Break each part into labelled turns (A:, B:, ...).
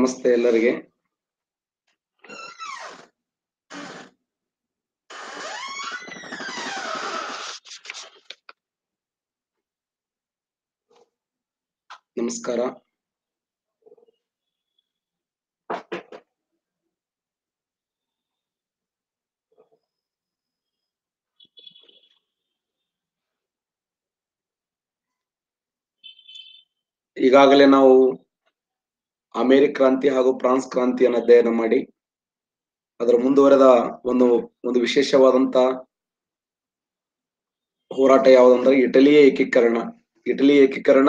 A: ನಮಸ್ತೆ ಎಲ್ಲರಿಗೆ ನಮಸ್ಕಾರ ಈಗಾಗಲೇ ನಾವು ಅಮೇರಿಕ ಕ್ರಾಂತಿ ಹಾಗೂ ಫ್ರಾನ್ಸ್ ಕ್ರಾಂತಿಯನ್ನು ಅಧ್ಯಯನ ಮಾಡಿ ಅದರ ಮುಂದುವರೆದ ಒಂದು ಒಂದು ವಿಶೇಷವಾದಂತ ಹೋರಾಟ ಯಾವುದಂದ್ರೆ ಇಟಲಿಯ ಏಕೀಕರಣ ಇಟಲಿ ಏಕೀಕರಣ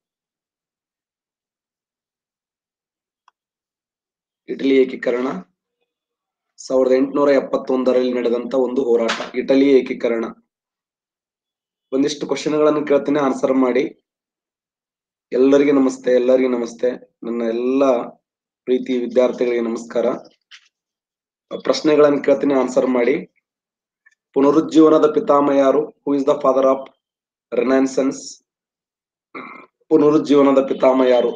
A: ಇಟಲಿ ಏಕೀಕರಣ ಸಾವಿರದ ಎಂಟುನೂರ ಎಪ್ಪತ್ತೊಂದರಲ್ಲಿ ನಡೆದಂತ ಒಂದು ಹೋರಾಟ ಇಟಲಿ ಏಕೀಕರಣ ಒಂದಿಷ್ಟು ಕ್ವಶನ್ಗಳನ್ನು ಕೇಳ್ತೀನಿ ಆನ್ಸರ್ ಮಾಡಿ ಎಲ್ಲರಿಗೆ ನಮಸ್ತೆ ಎಲ್ಲರಿಗೆ ನಮಸ್ತೆ ನನ್ನ ಎಲ್ಲ ಪ್ರೀತಿ ವಿದ್ಯಾರ್ಥಿಗಳಿಗೆ ನಮಸ್ಕಾರ ಪ್ರಶ್ನೆಗಳನ್ನು ಕೇಳ್ತೀನಿ ಆನ್ಸರ್ ಮಾಡಿ ಪುನರುಜ್ಜೀವನದ ಪಿತಾಮ ಯಾರು who is the father of renaissance ಪುನರುಜ್ಜೀವನದ ಪಿತಾಮ ಯಾರು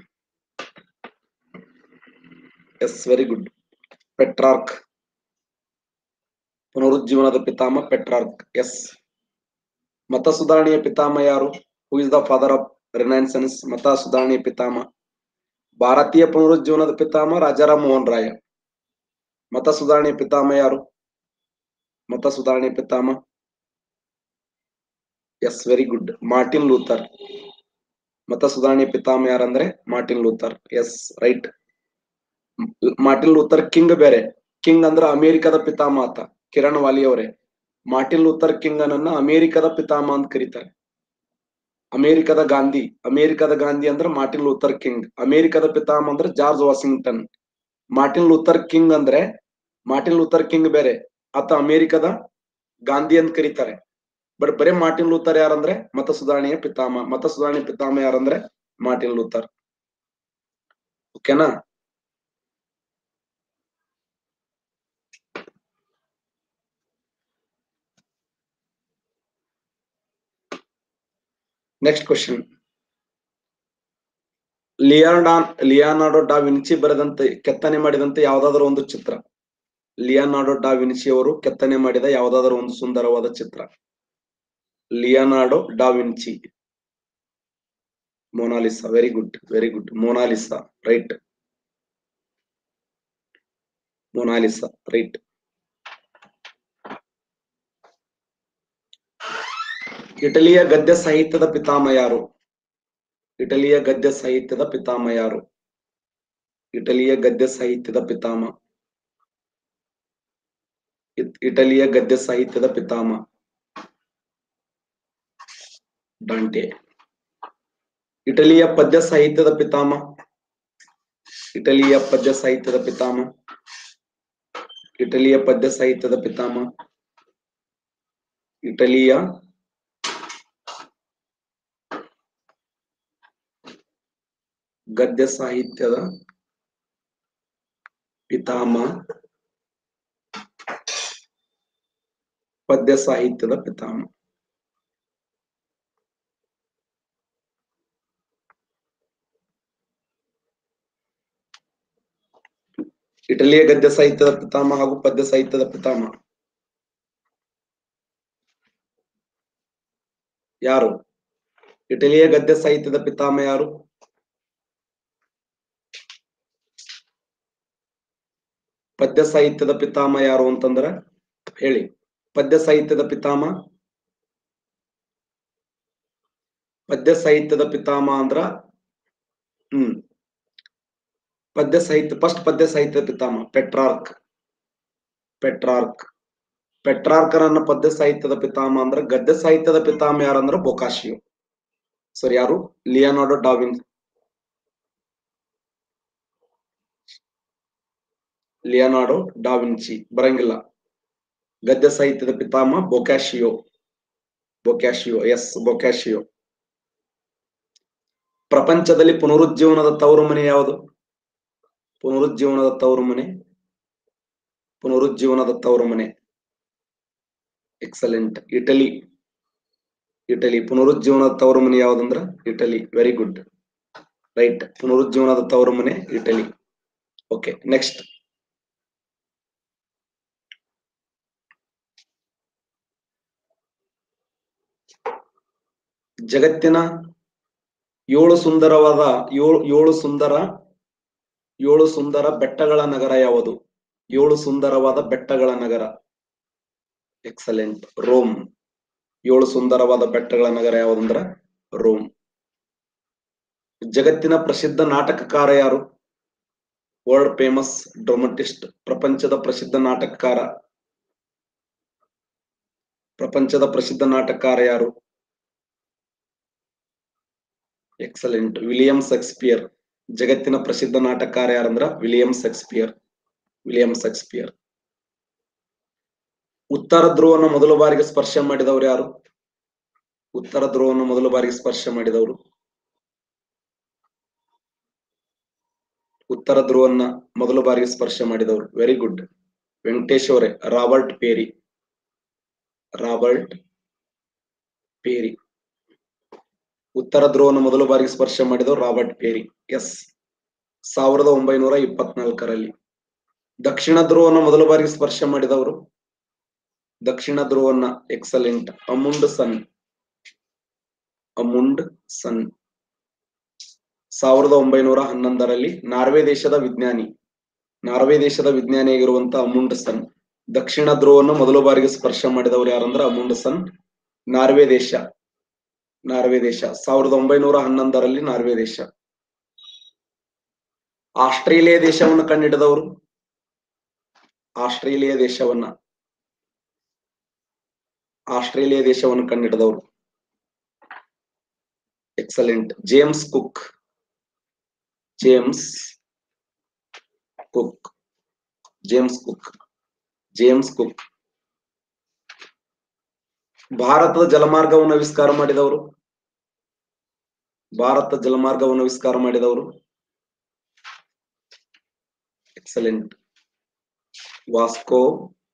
A: ಎಸ್ ವೆರಿ ಗುಡ್ ಪೆಟ್ರಾರ್ಕ್ ಪುನರುಜ್ಜೀವನದ ಪಿತಾಮ ಪೆಟ್ರಾರ್ಕ್ ಎಸ್ ಮತ ಸುಧಾರಣೆಯ ಪಿತಾಮ ಯಾರು who is the father of renaissance ಮತ ಸುಧಾರಣೆಯ ಪಿತಾಮ ಭಾರತೀಯ ಪುನರುಜ್ಜೀವನದ ಪಿತಾಮ ರಾಜಾರಾಮ್ ಮೋಹನ್ ರಾಯ ಮತ ಸುಧಾರಣೆಯ ಪಿತಾಮ ಯಾರು ಮತ ಸುಧಾರಣೆಯ ಪಿತಾಮ yes very good Martin Luther ಮತ ಸುಧಾರಣೆಯ ಪಿತಾಮ ಯಾರಂದ್ರೆ Martin Luther yes right Martin Luther King ಬೇರೆ ಕಿಂಗ್ ಅಂದ್ರ ಅಮೆರಿಕದ ಪಿತಾಮ ಆತ ಕಿರಣ್ ವಾಲಿ ಅವರೇ ಮಾರ್ಟಿನ್ ಲೂಥರ್ ಕಿಂಗ್ ಅನ್ನ ಅಮೆರಿಕದ ಪಿತಾಮ ಅಂತ ಕರೀತಾರೆ ಅಮೆರಿಕದ ಗಾಂಧಿ ಅಮೆರಿಕದ ಗಾಂಧಿ ಅಂದ್ರೆ ಮಾರ್ಟಿನ್ ಲೂಥರ್ ಕಿಂಗ್ ಅಮೆರಿಕದ ಪಿತಾಮ ಅಂದ್ರೆ George Washington Martin Luther King ಅಂದ್ರೆ ಮಾರ್ಟಿನ್ ಲೂಥರ್ ಕಿಂಗ್ ಬೇರೆ ಆತ ಅಮೆರಿಕದ ಗಾಂಧಿ ಅಂತ ಕರೀತಾರೆ ಬಟ್ ಬರೇ ಮಾರ್ಟಿನ್ ಲೂಥರ್ ಯಾರಂದ್ರೆ ಮತ ಸುಧಾರಣೆಯ ಪಿತಾಮ ಮತ ಸುಧಾರಣೆಯ ಪಿತಾಮ ಯಾರಂದ್ರೆ ಮಾರ್ಟಿನ್ ಲೂಥರ್ ಓಕೆನಾ ನೆಕ್ಸ್ಟ್ ಕ್ವಶನ್ ಲಿಯಾರ್ಡಾನ್ ಲಿಯಾನಾರ್ಡೋ ಡಾ ವಿನ್ಸಿ ಬರೆದಂತೆ ಕೆತ್ತನೆ ಮಾಡಿದಂತೆ ಯಾವ್ದಾದ್ರು ಒಂದು ಚಿತ್ರ ಲಿಯಾನಾರ್ಡೋ ಡಾ ವಿನ್ಸಿ ಅವರು ಕೆತ್ತನೆ ಮಾಡಿದ ಯಾವ್ದಾದ್ರು ಒಂದು ಸುಂದರವಾದ ಚಿತ್ರ Leonardo da Vinci Mona Lisa very good very good Mona Lisa right Mona Lisa right ಇಟಲಿಯ ಗದ್ಯ ಸಾಹಿತ್ಯದ ಪಿತಾಮ ಯಾರು ಇಟಲಿಯ ಗದ್ಯ ಸಾಹಿತ್ಯದ ಪಿತಾಮ ಯಾರು ಇಟಲಿಯ ಗದ್ಯ ಸಾಹಿತ್ಯದ ಪಿತಾಮ ಇಟ್- ಇಟಲಿಯ ಗದ್ಯ ಸಾಹಿತ್ಯದ ಪಿತಾಮ ಡಾಂಟೆ ಇಟಲಿಯ ಪದ್ಯ ಸಾಹಿತ್ಯದ ಪಿತಾಮ ಇಟಲಿಯ ಪದ್ಯ ಸಾಹಿತ್ಯದ ಪಿತಾಮ ಇಟಲಿಯ ಪದ್ಯ ಸಾಹಿತ್ಯದ ಪಿತಾಮ ಇಟಲಿಯ ಗದ್ಯ ಸಾಹಿತ್ಯದ ಪಿತಾಮ ಪದ್ಯ ಸಾಹಿತ್ಯದ ಪಿತಾಮ ಇಟಲಿಯ ಗದ್ಯ ಸಾಹಿತ್ಯದ ಪಿತಾಮ ಹಾಗೂ ಪದ್ಯ ಸಾಹಿತ್ಯದ ಪಿತಾಮ ಯಾರು ಇಟಲಿಯ ಗದ್ಯ ಸಾಹಿತ್ಯದ ಪಿತಾಮ ಯಾರು ಪದ್ಯ ಸಾಹಿತ್ಯದ ಪಿತಾಮ ಯಾರು ಅಂತಂದ್ರ ಹೇಳಿ ಪದ್ಯ ಸಾಹಿತ್ಯದ ಪಿತಾಮ ಪದ್ಯ ಸಾಹಿತ್ಯದ ಪಿತಾಮ ಅಂದ್ರ ಹ್ಮ್ ಪದ್ಯ ಸಾಹಿತ್ಯ ಫಸ್ಟ್ ಪದ್ಯ ಸಾಹಿತ್ಯದ ಪಿತಾಮ ಪೆಟ್ರಾರ್ಕ್ ಪೆಟ್ರಾರ್ಕ್ ಪೆಟ್ರಾರ್ಕರನ್ನ ಪದ್ಯ ಸಾಹಿತ್ಯದ ಪಿತಾಮ ಅಂದ್ರ ಗದ್ಯ ಸಾಹಿತ್ಯದ ಪಿತಾಮ ಯಾರಂದ್ರ ಬೊಕಾಶಿಯೋ ಸರಿ ಯಾರು ಲಿಯಾನಾರ್ಡೋ ಡಾವಿನ್ ಲಿಯಾನಾರ್ಡೋ ಡಾವಿನ್ಸಿ ಬರಂಗಿಲ್ಲ ಗದ್ಯ ಸಾಹಿತ್ಯದ ಪಿತಾಮ ಬೊಕ್ಯಾಶಿಯೋ ಬೊಕ್ಯಾಶಿಯೋ ಎಸ್ ಬೊಕ್ಯಾಶಿಯೋ ಪ್ರಪಂಚದಲ್ಲಿ ಪುನರುಜ್ಜೀವನದ ತವರು ಮನೆ ಯಾವುದು ಪುನರುಜ್ಜೀವನದ ತವರು ಮನೆ ಪುನರುಜ್ಜೀವನದ ತವರು ಮನೆ ಎಕ್ಸಲೆಂಟ್ ಇಟಲಿ ಇಟಲಿ ಪುನರುಜ್ಜೀವನದ ತವರು ಮನೆ ಯಾವ್ದಂದ್ರ ಇಟಲಿ ವೆರಿ ಗುಡ್ ರೈಟ್ ಪುನರುಜ್ಜೀವನದ ತವರು ಮನೆ ಇಟಲಿ ಓಕೆ ನೆಕ್ಸ್ಟ್ ಜಗತ್ತಿನ ಏಳು ಸುಂದರವಾದ ಏಳು ಏಳು ಸುಂದರ ಏಳು ಸುಂದರ ಬೆಟ್ಟಗಳ ನಗರ ಯಾವುದು ಏಳು ಸುಂದರವಾದ ಬೆಟ್ಟಗಳ ನಗರ ಎಕ್ಸಲೆಂಟ್ ರೋಮ್ ಏಳು ಸುಂದರವಾದ ಬೆಟ್ಟಗಳ ನಗರ ಯಾವುದಂದ್ರ ರೋಮ್ ಜಗತ್ತಿನ ಪ್ರಸಿದ್ಧ ನಾಟಕಕಾರ ಯಾರು ವರ್ಲ್ಡ್ ಫೇಮಸ್ ಡ್ರಮಟಿಸ್ಟ್ ಪ್ರಪಂಚದ ಪ್ರಸಿದ್ಧ ನಾಟಕಕಾರ ಪ್ರಪಂಚದ ಪ್ರಸಿದ್ಧ ನಾಟಕಕಾರ ಯಾರು ಎಕ್ಸಲೆಂಟ್ ವಿಲಿಯಂ ಸೆಕ್ಸ್ಪಿಯರ್ ಜಗತ್ತಿನ ಪ್ರಸಿದ್ಧ ನಾಟಕಕಾರ ಯಾರಂದ್ರ ವಿಲಿಯಂ ಸೆಕ್ಸ್ಪಿಯರ್ ವಿಲಿಯಂ ಸೆಕ್ಸ್ಪಿಯರ್ ಉತ್ತರ ಧ್ರುವನ ಮೊದಲ ಬಾರಿಗೆ ಸ್ಪರ್ಶ ಮಾಡಿದವರು ಯಾರು ಉತ್ತರ ಧ್ರುವನ ಮೊದಲ ಬಾರಿಗೆ ಸ್ಪರ್ಶ ಮಾಡಿದವರು ಉತ್ತರ ಧ್ರುವನ್ನ ಮೊದಲ ಬಾರಿಗೆ ಸ್ಪರ್ಶ ಮಾಡಿದವರು ವೆರಿ ಗುಡ್ ವೆಂಕಟೇಶ್ ಅವರೇ ರಾಬರ್ಟ್ ಪೇರಿ ರಾಬರ್ಟ್ ಪೇರಿ ಉತ್ತರ ಧ್ರುವನ ಮೊದಲ ಬಾರಿಗೆ ಸ್ಪರ್ಶ ಮಾಡಿದವರು ರಾಬರ್ಟ್ ಪೇರಿ ಎಸ್ ಸಾವಿರದ ಒಂಬೈನೂರ ಇಪ್ಪತ್ನಾಲ್ಕರಲ್ಲಿ ದಕ್ಷಿಣ ಧ್ರುವನ ಮೊದಲ ಬಾರಿಗೆ ಸ್ಪರ್ಶ ಮಾಡಿದವರು ದಕ್ಷಿಣ ಧ್ರುವನ್ನ ಎಕ್ಸಲೆಂಟ್ ಅಮುಂಡ್ ಸನ್ ಅಮುಂಡ್ ಸನ್ ಸಾವಿರದ ಒಂಬೈನೂರ ಹನ್ನೊಂದರಲ್ಲಿ ನಾರ್ವೆ ದೇಶದ ವಿಜ್ಞಾನಿ ನಾರ್ವೆ ದೇಶದ ವಿಜ್ಞಾನಿಯಾಗಿರುವಂತ ಅಮುಂಡ್ ಸನ್ ದಕ್ಷಿಣ ಧ್ರುವವನ್ನು ಮೊದಲ ಬಾರಿಗೆ ಸ್ಪರ್ಶ ಮಾಡಿದವರು ಯಾರಂದ್ರ ಅಮುಂಡ್ ಸನ್ ನಾರ್ವೆ ದೇಶ ನಾರ್ವೆ ದೇಶ ಸಾವಿರದ ಒಂಬೈನೂರ ಹನ್ನೊಂದರಲ್ಲಿ ನಾರ್ವೆ ದೇಶ ಆಸ್ಟ್ರೇಲಿಯಾ ದೇಶವನ್ನು ಕಂಡಿಡಿದವರು ಆಸ್ಟ್ರೇಲಿಯಾ ದೇಶವನ್ನ ಆಸ್ಟ್ರೇಲಿಯಾ ದೇಶವನ್ನು ಕಂಡಿಡಿದವರು excellent James Cook James Cook James Cook James Cook ಭಾರತದ ಜಲಮಾರ್ಗವನ್ನು ಆವಿಷ್ಕಾರ ಮಾಡಿದವರು ಭಾರತ ಜಲಮಾರ್ಗವನ್ನು ಆವಿಷ್ಕಾರ ಮಾಡಿದವರು ಎಕ್ಸಲೆಂಟ್ ವಾಸ್ಕೋ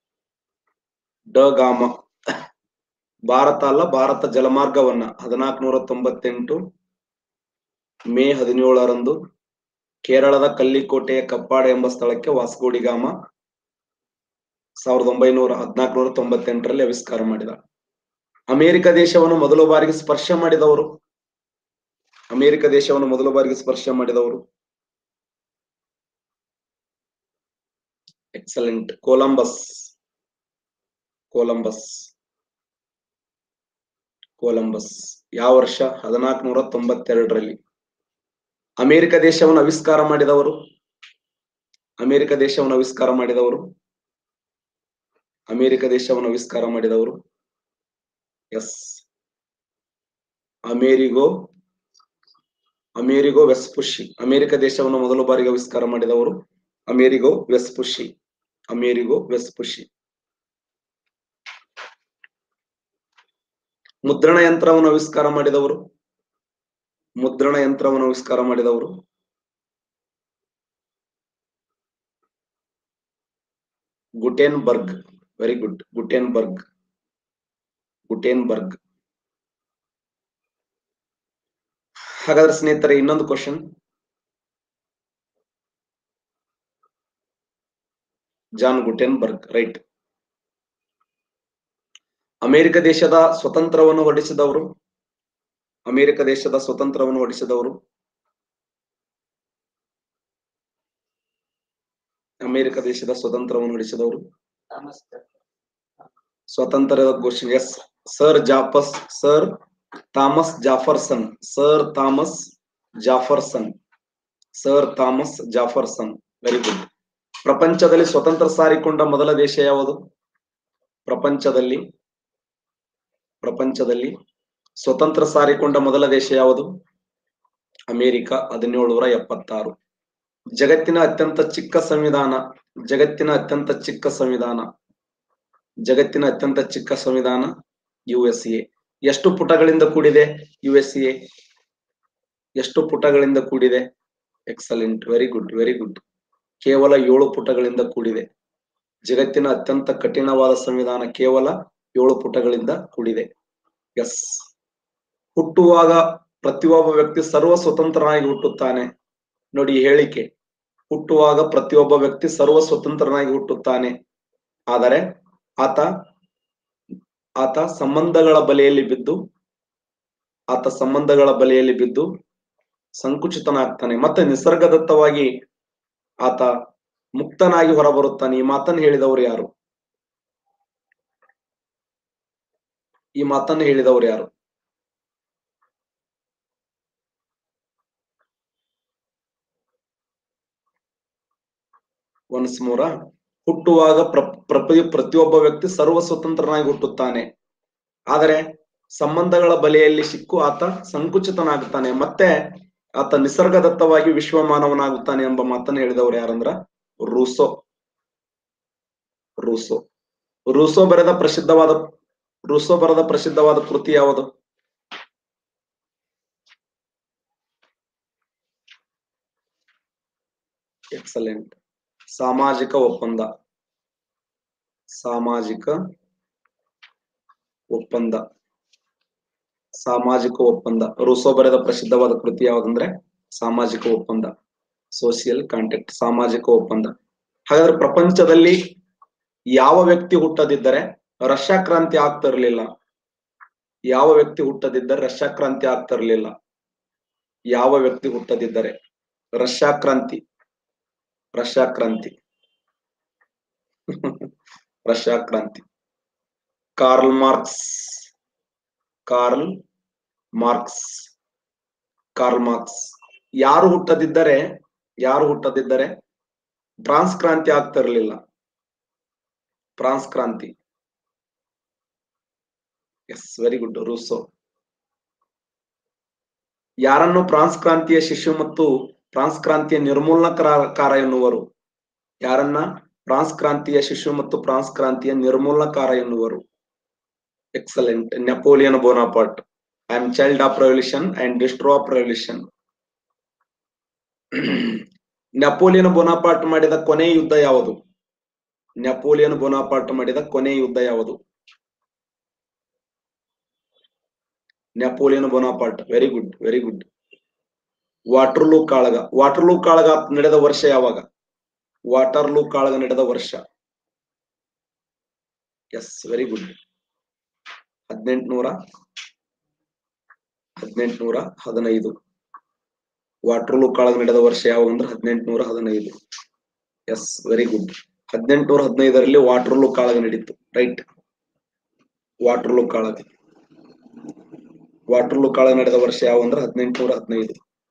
A: ಡ ಗಾಮ ಭಾರತ ಅಲ್ಲ ಭಾರತ ಜಲಮಾರ್ಗವನ್ನ ಹದಿನಾಲ್ಕನೂರ ತೊಂಬತ್ತೆಂಟು ಮೇ ಹದಿನೇಳರಂದು ಕೇರಳದ ಕಲ್ಲಿಕೋಟೆಯ ಕಪ್ಪಾಡ ಎಂಬ ಸ್ಥಳಕ್ಕೆ ವಾಸ್ಕೋಡಿಗಾಮ ಸಾವಿರದ ಒಂಬೈನೂರ ಹದಿನಾಲ್ಕನೂರ ತೊಂಬತ್ತೆಂಟರಲ್ಲಿ ಆವಿಷ್ಕಾರ ಮಾಡಿದ ಅಮೆರಿಕ ದೇಶವನ್ನು ಮೊದಲ ಬಾರಿಗೆ ಸ್ಪರ್ಶ ಮಾಡಿದವರು ಅಮೆರಿಕ ದೇಶವನ್ನು ಮೊದಲ ಬಾರಿಗೆ ಸ್ಪರ್ಶ ಮಾಡಿದವರು ಎಕ್ಸಲೆಂಟ್ ಕೊಲಂಬಸ್ ಕೊಲಂಬಸ್ ಕೊಲಂಬಸ್ ಯಾವ ವರ್ಷ ಹದಿನಾಲ್ಕನೂರ ತೊಂಬತ್ತೆರಡರಲ್ಲಿ ಅಮೆರಿಕ ದೇಶವನ್ನು ಆವಿಷ್ಕಾರ ಮಾಡಿದವರು ಅಮೆರಿಕ ದೇಶವನ್ನು ಆವಿಷ್ಕಾರ ಮಾಡಿದವರು ಅಮೆರಿಕ ದೇಶವನ್ನು ಆವಿಷ್ಕಾರ ಮಾಡಿದವರು ಎಸ್ ಅಮೇರಿಗೋ ಅಮೇರಿಗೋ ವೆಸ್ಪುಷಿ ಅಮೆರಿಕ ದೇಶವನ್ನು ಮೊದಲ ಬಾರಿಗೆ ಆವಿಷ್ಕಾರ ಮಾಡಿದವರು ಅಮೇರಿಗೋ ವೆಸ್ಪುಷಿ ಅಮೇರಿಗೋ ವೆಸ್ಪುಷಿ ಮುದ್ರಣ ಯಂತ್ರವನ್ನು ಆವಿಷ್ಕಾರ ಮಾಡಿದವರು ಮುದ್ರಣ ಯಂತ್ರವನ್ನು ಆವಿಷ್ಕಾರ ಮಾಡಿದವರು ಗುಟೇನ್ಬರ್ಗ್ ವೆರಿ ಗುಡ್ ಗುಟೇನ್ಬರ್ಗ್ ಗುಟೇನ್ಬರ್ಗ್ ಹಾಗಾದ್ರೆ ಸ್ನೇಹಿತರೆ ಇನ್ನೊಂದು question John Gutenberg right America ದೇಶದ ಸ್ವತಂತ್ರವನ್ನು ಹೊರಡಿಸಿದವರು ಅಮೆರಿಕ ದೇಶದ ಸ್ವತಂತ್ರವನ್ನು ಹೊರಡಿಸಿದವರು ಅಮೆರಿಕ ದೇಶದ ಸ್ವತಂತ್ರವನ್ನು ಹೊರಡಿಸಿದವರು ಸ್ವಾತಂತ್ರ್ಯದ ಘೋಷಣೆ ಎಸ್ ಸರ್ ಜಾಫಸ್ sir Thomas Jefferson sir Thomas Jefferson sir Thomas Jefferson very good ಪ್ರಪಂಚದಲ್ಲಿ ಸ್ವತಂತ್ರ ಸಾರಿಕೊಂಡ ಮೊದಲ ದೇಶ ಯಾವುದು ಪ್ರಪಂಚದಲ್ಲಿ ಪ್ರಪಂಚದಲ್ಲಿ ಸ್ವತಂತ್ರ ಸಾರಿಕೊಂಡ ಮೊದಲ ದೇಶ ಯಾವುದು ಅಮೆರಿಕ ಹದಿನೇಳುನೂರ ಎಪ್ಪತ್ತಾರು ಜಗತ್ತಿನ ಅತ್ಯಂತ ಚಿಕ್ಕ ಸಂವಿಧಾನ ಜಗತ್ತಿನ ಅತ್ಯಂತ ಚಿಕ್ಕ ಸಂವಿಧಾನ ಜಗತ್ತಿನ ಅತ್ಯಂತ ಚಿಕ್ಕ ಸಂವಿಧಾನ ಯು ಎಸ್ ಎ ಎಷ್ಟು ಪುಟಗಳಿಂದ ಕೂಡಿದೆ ಯು ಎಸ್ ಎ ಎಷ್ಟು ಪುಟಗಳಿಂದ ಕೂಡಿದೆ excellent very good very good ಕೇವಲ ಏಳು ಪುಟಗಳಿಂದ ಕೂಡಿದೆ ಜಗತ್ತಿನ ಅತ್ಯಂತ ಕಠಿಣವಾದ ಸಂವಿಧಾನ ಕೇವಲ ಏಳು ಪುಟಗಳಿಂದ ಕೂಡಿದೆ ಎಸ್ ಹುಟ್ಟುವಾಗ ಪ್ರತಿಯೊಬ್ಬ ವ್ಯಕ್ತಿ ಸರ್ವ ಸ್ವತಂತ್ರನಾಗಿ ಹುಟ್ಟುತ್ತಾನೆ ನೋಡಿ ಈ ಹೇಳಿಕೆ ಹುಟ್ಟುವಾಗ ಪ್ರತಿಯೊಬ್ಬ ವ್ಯಕ್ತಿ ಸರ್ವ ಸ್ವತಂತ್ರನಾಗಿ ಹುಟ್ಟುತ್ತಾನೆ ಆದರೆ ಆತ ಆತ ಸಂಬಂಧಗಳ ಬಲೆಯಲ್ಲಿ ಬಿದ್ದು ಆತ ಸಂಬಂಧಗಳ ಬಲೆಯಲ್ಲಿ ಬಿದ್ದು ಸಂಕುಚಿತನಾಗ್ತಾನೆ ಮತ್ತೆ ನಿಸರ್ಗದತ್ತವಾಗಿ ಆತ ಮುಕ್ತನಾಗಿ ಹೊರಬರುತ್ತಾನೆ ಈ ಮಾತನ್ನು ಹೇಳಿದವರು ಯಾರು ಈ ಮಾತನ್ನು ಹೇಳಿದವರು ಯಾರು ಒನ್ಸ್ ಮೂರ ಹುಟ್ಟುವಾಗ ಪ್ರ ಪ್ರತಿ ಪ್ರತಿಯೊಬ್ಬ ವ್ಯಕ್ತಿ ಸರ್ವ ಸ್ವತಂತ್ರನಾಗಿ ಹುಟ್ಟುತ್ತಾನೆ ಆದರೆ ಸಂಬಂಧಗಳ ಬಲೆಯಲ್ಲಿ ಸಿಕ್ಕು ಆತ ಸಂಕುಚಿತನಾಗುತ್ತಾನೆ ಮತ್ತೆ ಆತ ನಿಸರ್ಗದತ್ತವಾಗಿ ವಿಶ್ವ ಮಾನವನಾಗುತ್ತಾನೆ ಎಂಬ ಮಾತನ್ನು ಹೇಳಿದವರು ಯಾರಂದ್ರ ರೂಸೋ ರೂಸೋ ರೂಸೋ ಬರೆದ ಪ್ರಸಿದ್ಧವಾದ ರೂಸೋ ಬರೆದ ಪ್ರಸಿದ್ಧವಾದ ಕೃತಿ ಯಾವುದು ಎಕ್ಸಲೆಂಟ್ ಸಾಮಾಜಿಕ ಒಪ್ಪಂದ ಸಾಮಾಜಿಕ ಒಪ್ಪಂದ ಸಾಮಾಜಿಕ ಒಪ್ಪಂದ ರೂಸೋ ಬರೆದ ಪ್ರಸಿದ್ಧವಾದ ಕೃತಿ ಯಾವ್ದಂದ್ರೆ ಸಾಮಾಜಿಕ ಒಪ್ಪಂದ ಸೋಷಿಯಲ್ ಕಾಂಟ್ಯಾಕ್ಟ್ ಸಾಮಾಜಿಕ ಒಪ್ಪಂದ ಹಾಗಾದ್ರೆ ಪ್ರಪಂಚದಲ್ಲಿ ಯಾವ ವ್ಯಕ್ತಿ ಹುಟ್ಟದಿದ್ದರೆ ರಷ್ಯಾ ಕ್ರಾಂತಿ ಆಗ್ತಿರ್ಲಿಲ್ಲ ಯಾವ ವ್ಯಕ್ತಿ ಹುಟ್ಟದಿದ್ದರೆ ರಷ್ಯಾ ಕ್ರಾಂತಿ ಆಗ್ತಿರ್ಲಿಲ್ಲ ಯಾವ ವ್ಯಕ್ತಿ ಹುಟ್ಟದಿದ್ದರೆ ರಷ್ಯಾ ಕ್ರಾಂತಿ ರಷ್ಯಾ ಕ್ರಾಂತಿ ರಷ್ಯಾ ಕ್ರಾಂತಿ Karl Marx Karl Marx Karl Marx ಯಾರು ಹುಟ್ಟದಿದ್ದರೆ ಯಾರು ಹುಟ್ಟದಿದ್ದರೆ ಫ್ರಾನ್ಸ್ ಕ್ರಾಂತಿ ಆಗ್ತಿರ್ಲಿಲ್ಲ ಫ್ರಾನ್ಸ್ ಕ್ರಾಂತಿ ಎಸ್ ವೆರಿ ಗುಡ್ ರೂಸೋ ಯಾರನ್ನು ಫ್ರಾನ್ಸ್ ಕ್ರಾಂತಿಯ ಶಿಶು ಮತ್ತು ಫ್ರಾನ್ಸ್ ಕ್ರಾಂತಿಯ ನಿರ್ಮೂಲನಕಾರ ಎನ್ನುವರು ಯಾರನ್ನ ಫ್ರಾನ್ಸ್ ಕ್ರಾಂತಿಯ ಶಿಶು ಮತ್ತು ಫ್ರಾನ್ಸ್ ಕ್ರಾಂತಿಯ ನಿರ್ಮೂಲನಕಾರ ಎನ್ನುವರು excellent Napoleon Bonaparte I am child of revolution and destroyer of revolution Napoleon Bonaparte ಮಾಡಿದ ಕೊನೆ ಯುದ್ಧ ಯಾವುದು ನೆಪೋಲಿಯನ್ ಬೋನಾಪಾಟ್ ಮಾಡಿದ ಕೊನೆ ಯುದ್ಧ ಯಾವುದು Napoleon Bonaparte very good very good Waterloo ಕಾಳಗ ವಾಟರ್ಲೂ ಕಾಳಗ ನಡೆದ ವರ್ಷ ಯಾವಾಗ ವಾಟರ್ಲೂ ಕಾಳಗ ನಡೆದ ವರ್ಷ ಎಸ್ ವೆರಿ ಗುಡ್ ಹದಿನೆಂಟುನೂರ ಹದಿನೆಂಟುನೂರ ಹದಿನೈದು ವಾಟರ್ಲೂ ಕಾಳಗ ನಡೆದ ವರ್ಷ ಯಾವಾಗ ಅಂದ್ರೆ ಹದಿನೆಂಟುನೂರ ಹದಿನೈದು ಎಸ್ ವೆರಿ ಗುಡ್ ಹದಿನೆಂಟುನೂರ ಹದಿನೈದರಲ್ಲಿ ವಾಟರ್ಲೂ ಕಾಳಗ ನಡೀತು ರೈಟ್ ವಾಟರ್ಲೂ ಕಾಳಗ ವಾಟರ್ಲೂ ಕಾಳಗ ನಡೆದ ವರ್ಷ ಯಾವ ಅಂದ್ರೆ ಹದಿನೆಂಟುನೂರ ಹದಿನೈದು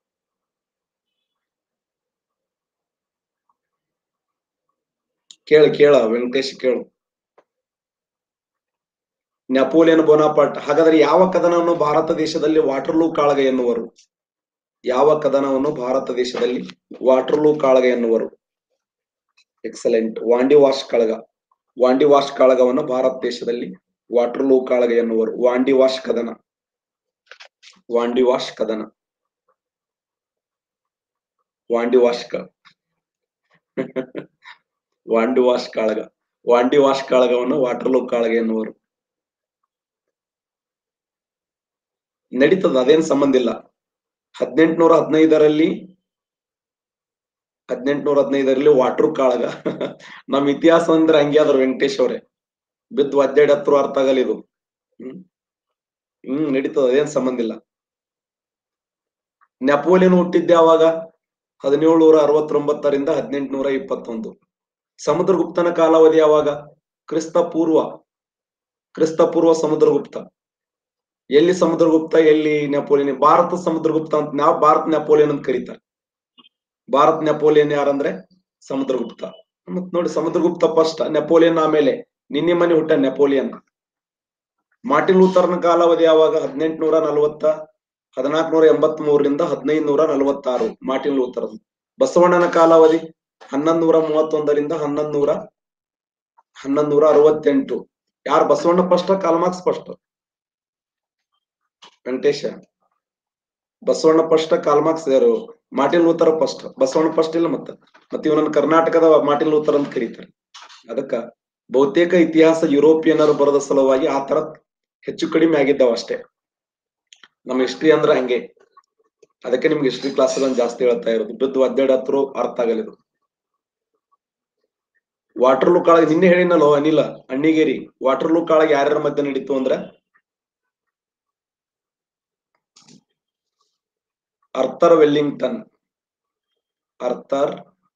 A: ಕೇಳು ಕೇಳ ವೆಂಕಟೇಶ್ ಕೇಳು ನೆಪೋಲಿಯನ್ ಬೋನಾಪಾಟ್ ಹಾಗಾದ್ರೆ ಯಾವ ಕದನವನ್ನು ಭಾರತ ದೇಶದಲ್ಲಿ ವಾಟರ್ಲೂ ಕಾಳಗ ಎನ್ನುವರು ಯಾವ ಕದನವನ್ನು ಭಾರತ ದೇಶದಲ್ಲಿ ವಾಟರ್ಲೂ ಕಾಳಗ ಎನ್ನುವರು ಎಕ್ಸಲೆಂಟ್ ವಾಂಡಿ ವಾಶ್ ಕಾಳಗ ವಾಂಡಿ ವಾಶ್ ಕಾಳಗವನ್ನು ಭಾರತ ದೇಶದಲ್ಲಿ ವಾಟರ್ಲೂ ಕಾಳಗ ಎನ್ನುವರು ವಾಂಡಿ ವಾಶ್ ಕದನ ವಾಂಡಿ ವಾಶ್ ಕದನ ವಾಂಡಿ ವಾಶ್ ಕ ವಾಂಡಿ ವಾಶ್ ಕಾಳಗ ವಾಂಡಿ ವಾಶ್ ಕಾಳಗವನ್ನು ವಾಟರ್ಲೂ ಕಾಳಗ ಎನ್ನುವರು ನಡೀತದ ಅದೇನ್ ಸಂಬಂಧ ಇಲ್ಲ ಹದಿನೆಂಟುನೂರ ಹದಿನೈದರಲ್ಲಿ ಹದಿನೆಂಟುನೂರ ಹದಿನೈದರಲ್ಲಿ ವಾಟರ್ ಕಾಳಗ ನಮ್ ಇತಿಹಾಸ ಅಂದ್ರೆ ಹಂಗೆ ಆದ್ರು ವೆಂಕಟೇಶ್ ಅವ್ರೆ ಬಿದ್ದು ಒದ್ದೆಡ್ ಹತ್ರ ಅರ್ಥ ಆಗಲ್ಲ ಇದು ಹ್ಮ್ ಹ್ಮ್ ನಡೀತದ ಅದೇನ್ ಸಂಬಂಧ ಇಲ್ಲ ನೆಪೋಲಿಯನ್ ಹುಟ್ಟಿದ್ದೆ ಯಾವಾಗ ಹದಿನೇಳುನೂರ ಅರವತ್ತೊಂಬತ್ತರಿಂದ ಹದಿನೆಂಟುನೂರ ಇಪ್ಪತ್ತೊಂದು ಸಮುದ್ರಗುಪ್ತನ ಕಾಲಾವಧಿ ಯಾವಾಗ ಕ್ರಿಸ್ತ ಪೂರ್ವ ಕ್ರಿಸ್ತ ಪೂರ್ವ ಸಮುದ್ರಗುಪ್ತ ಎಲ್ಲಿ ಸಮುದ್ರಗುಪ್ತ ಎಲ್ಲಿ ನೆಪೋಲಿಯನ್ ಭಾರತ ಸಮುದ್ರಗುಪ್ತ ಅಂತ ನಾವು ಭಾರತ ನೆಪೋಲಿಯನ್ ಅಂತ ಕರೀತಾರೆ ಭಾರತ್ ನೆಪೋಲಿಯನ್ ಯಾರಂದ್ರೆ ಸಮುದ್ರಗುಪ್ತ ಮತ್ ನೋಡಿ ಸಮುದ್ರಗುಪ್ತ ಫಸ್ಟ್ ನೆಪೋಲಿಯನ್ ಆಮೇಲೆ ನಿನ್ನೆ ಮನೆ ಹುಟ್ಟ ನೆಪೋಲಿಯನ್ ಮಾರ್ಟಿನ್ ಲೂಥರ್ನ ಕಾಲಾವಧಿ ಯಾವಾಗ ಹದಿನೆಂಟುನೂರ ನಲವತ್ತ ಹದಿನಾಲ್ಕನೂರ ಎಂಬತ್ ಮೂರರಿಂದ ಹದಿನೈದು ನೂರ ನಲವತ್ತಾರು ಮಾರ್ಟಿನ್ ಲೂಥರ್ ಬಸವಣ್ಣನ ಕಾಲಾವಧಿ ಹನ್ನೊಂದು ನೂರ ಮೂವತ್ತೊಂದರಿಂದ ಹನ್ನೊಂದು ನೂರ ಹನ್ನೊಂದು ನೂರ ಅರವತ್ತೆಂಟು ಯಾರು Basavanna first Karl Marx first Venkatesha Basavanna first Karl Marx ಯಾರು Martin Luther first Basavanna first ಇಲ್ಲ ಮತ್ತ ಮತ್ತೆ ಇವನನ್ನ ಕರ್ನಾಟಕದ ಮಾರ್ಟಿನ್ ಲೂಥರ್ ಅಂತ ಕರೀತಾರೆ ಅದಕ್ಕ ಬಹುತೇಕ ಇತಿಹಾಸ ಯುರೋಪಿಯನ್ನರು ಬರದ ಸಲುವಾಗಿ ಆ ತರ ಹೆಚ್ಚು ಕಡಿಮೆ ಆಗಿದ್ದಾವ ಅಷ್ಟೇ ನಮ್ಮ ಹಿಸ್ಟ್ರಿ ಅಂದ್ರೆ ಹಂಗೆ ಅದಕ್ಕೆ ನಿಮ್ಗೆ ಹಿಸ್ಟ್ರಿ ಕ್ಲಾಸ್ ಜಾಸ್ತಿ ಹೇಳ್ತಾ ಇರೋದು ಬಿದ್ದು ಒದ್ದೆಡ್ ಹತ್ರ ಅರ್ಥ ಆಗಲ್ಲ ಇದು ವಾಟರ್ಲೂ ಕಾಳಗ ನಿನ್ನೆ ಹೇಳಿನಲ್ಲೋ ಅನಿಲ ಅಣ್ಣಿಗೇರಿ ವಾಟರ್ಲೂ ಕಾಳಗ ಯಾರ್ಯಾರ ಮಧ್ಯೆ ನಡೀತು ಅಂದ್ರ Arthur Wellington Arthur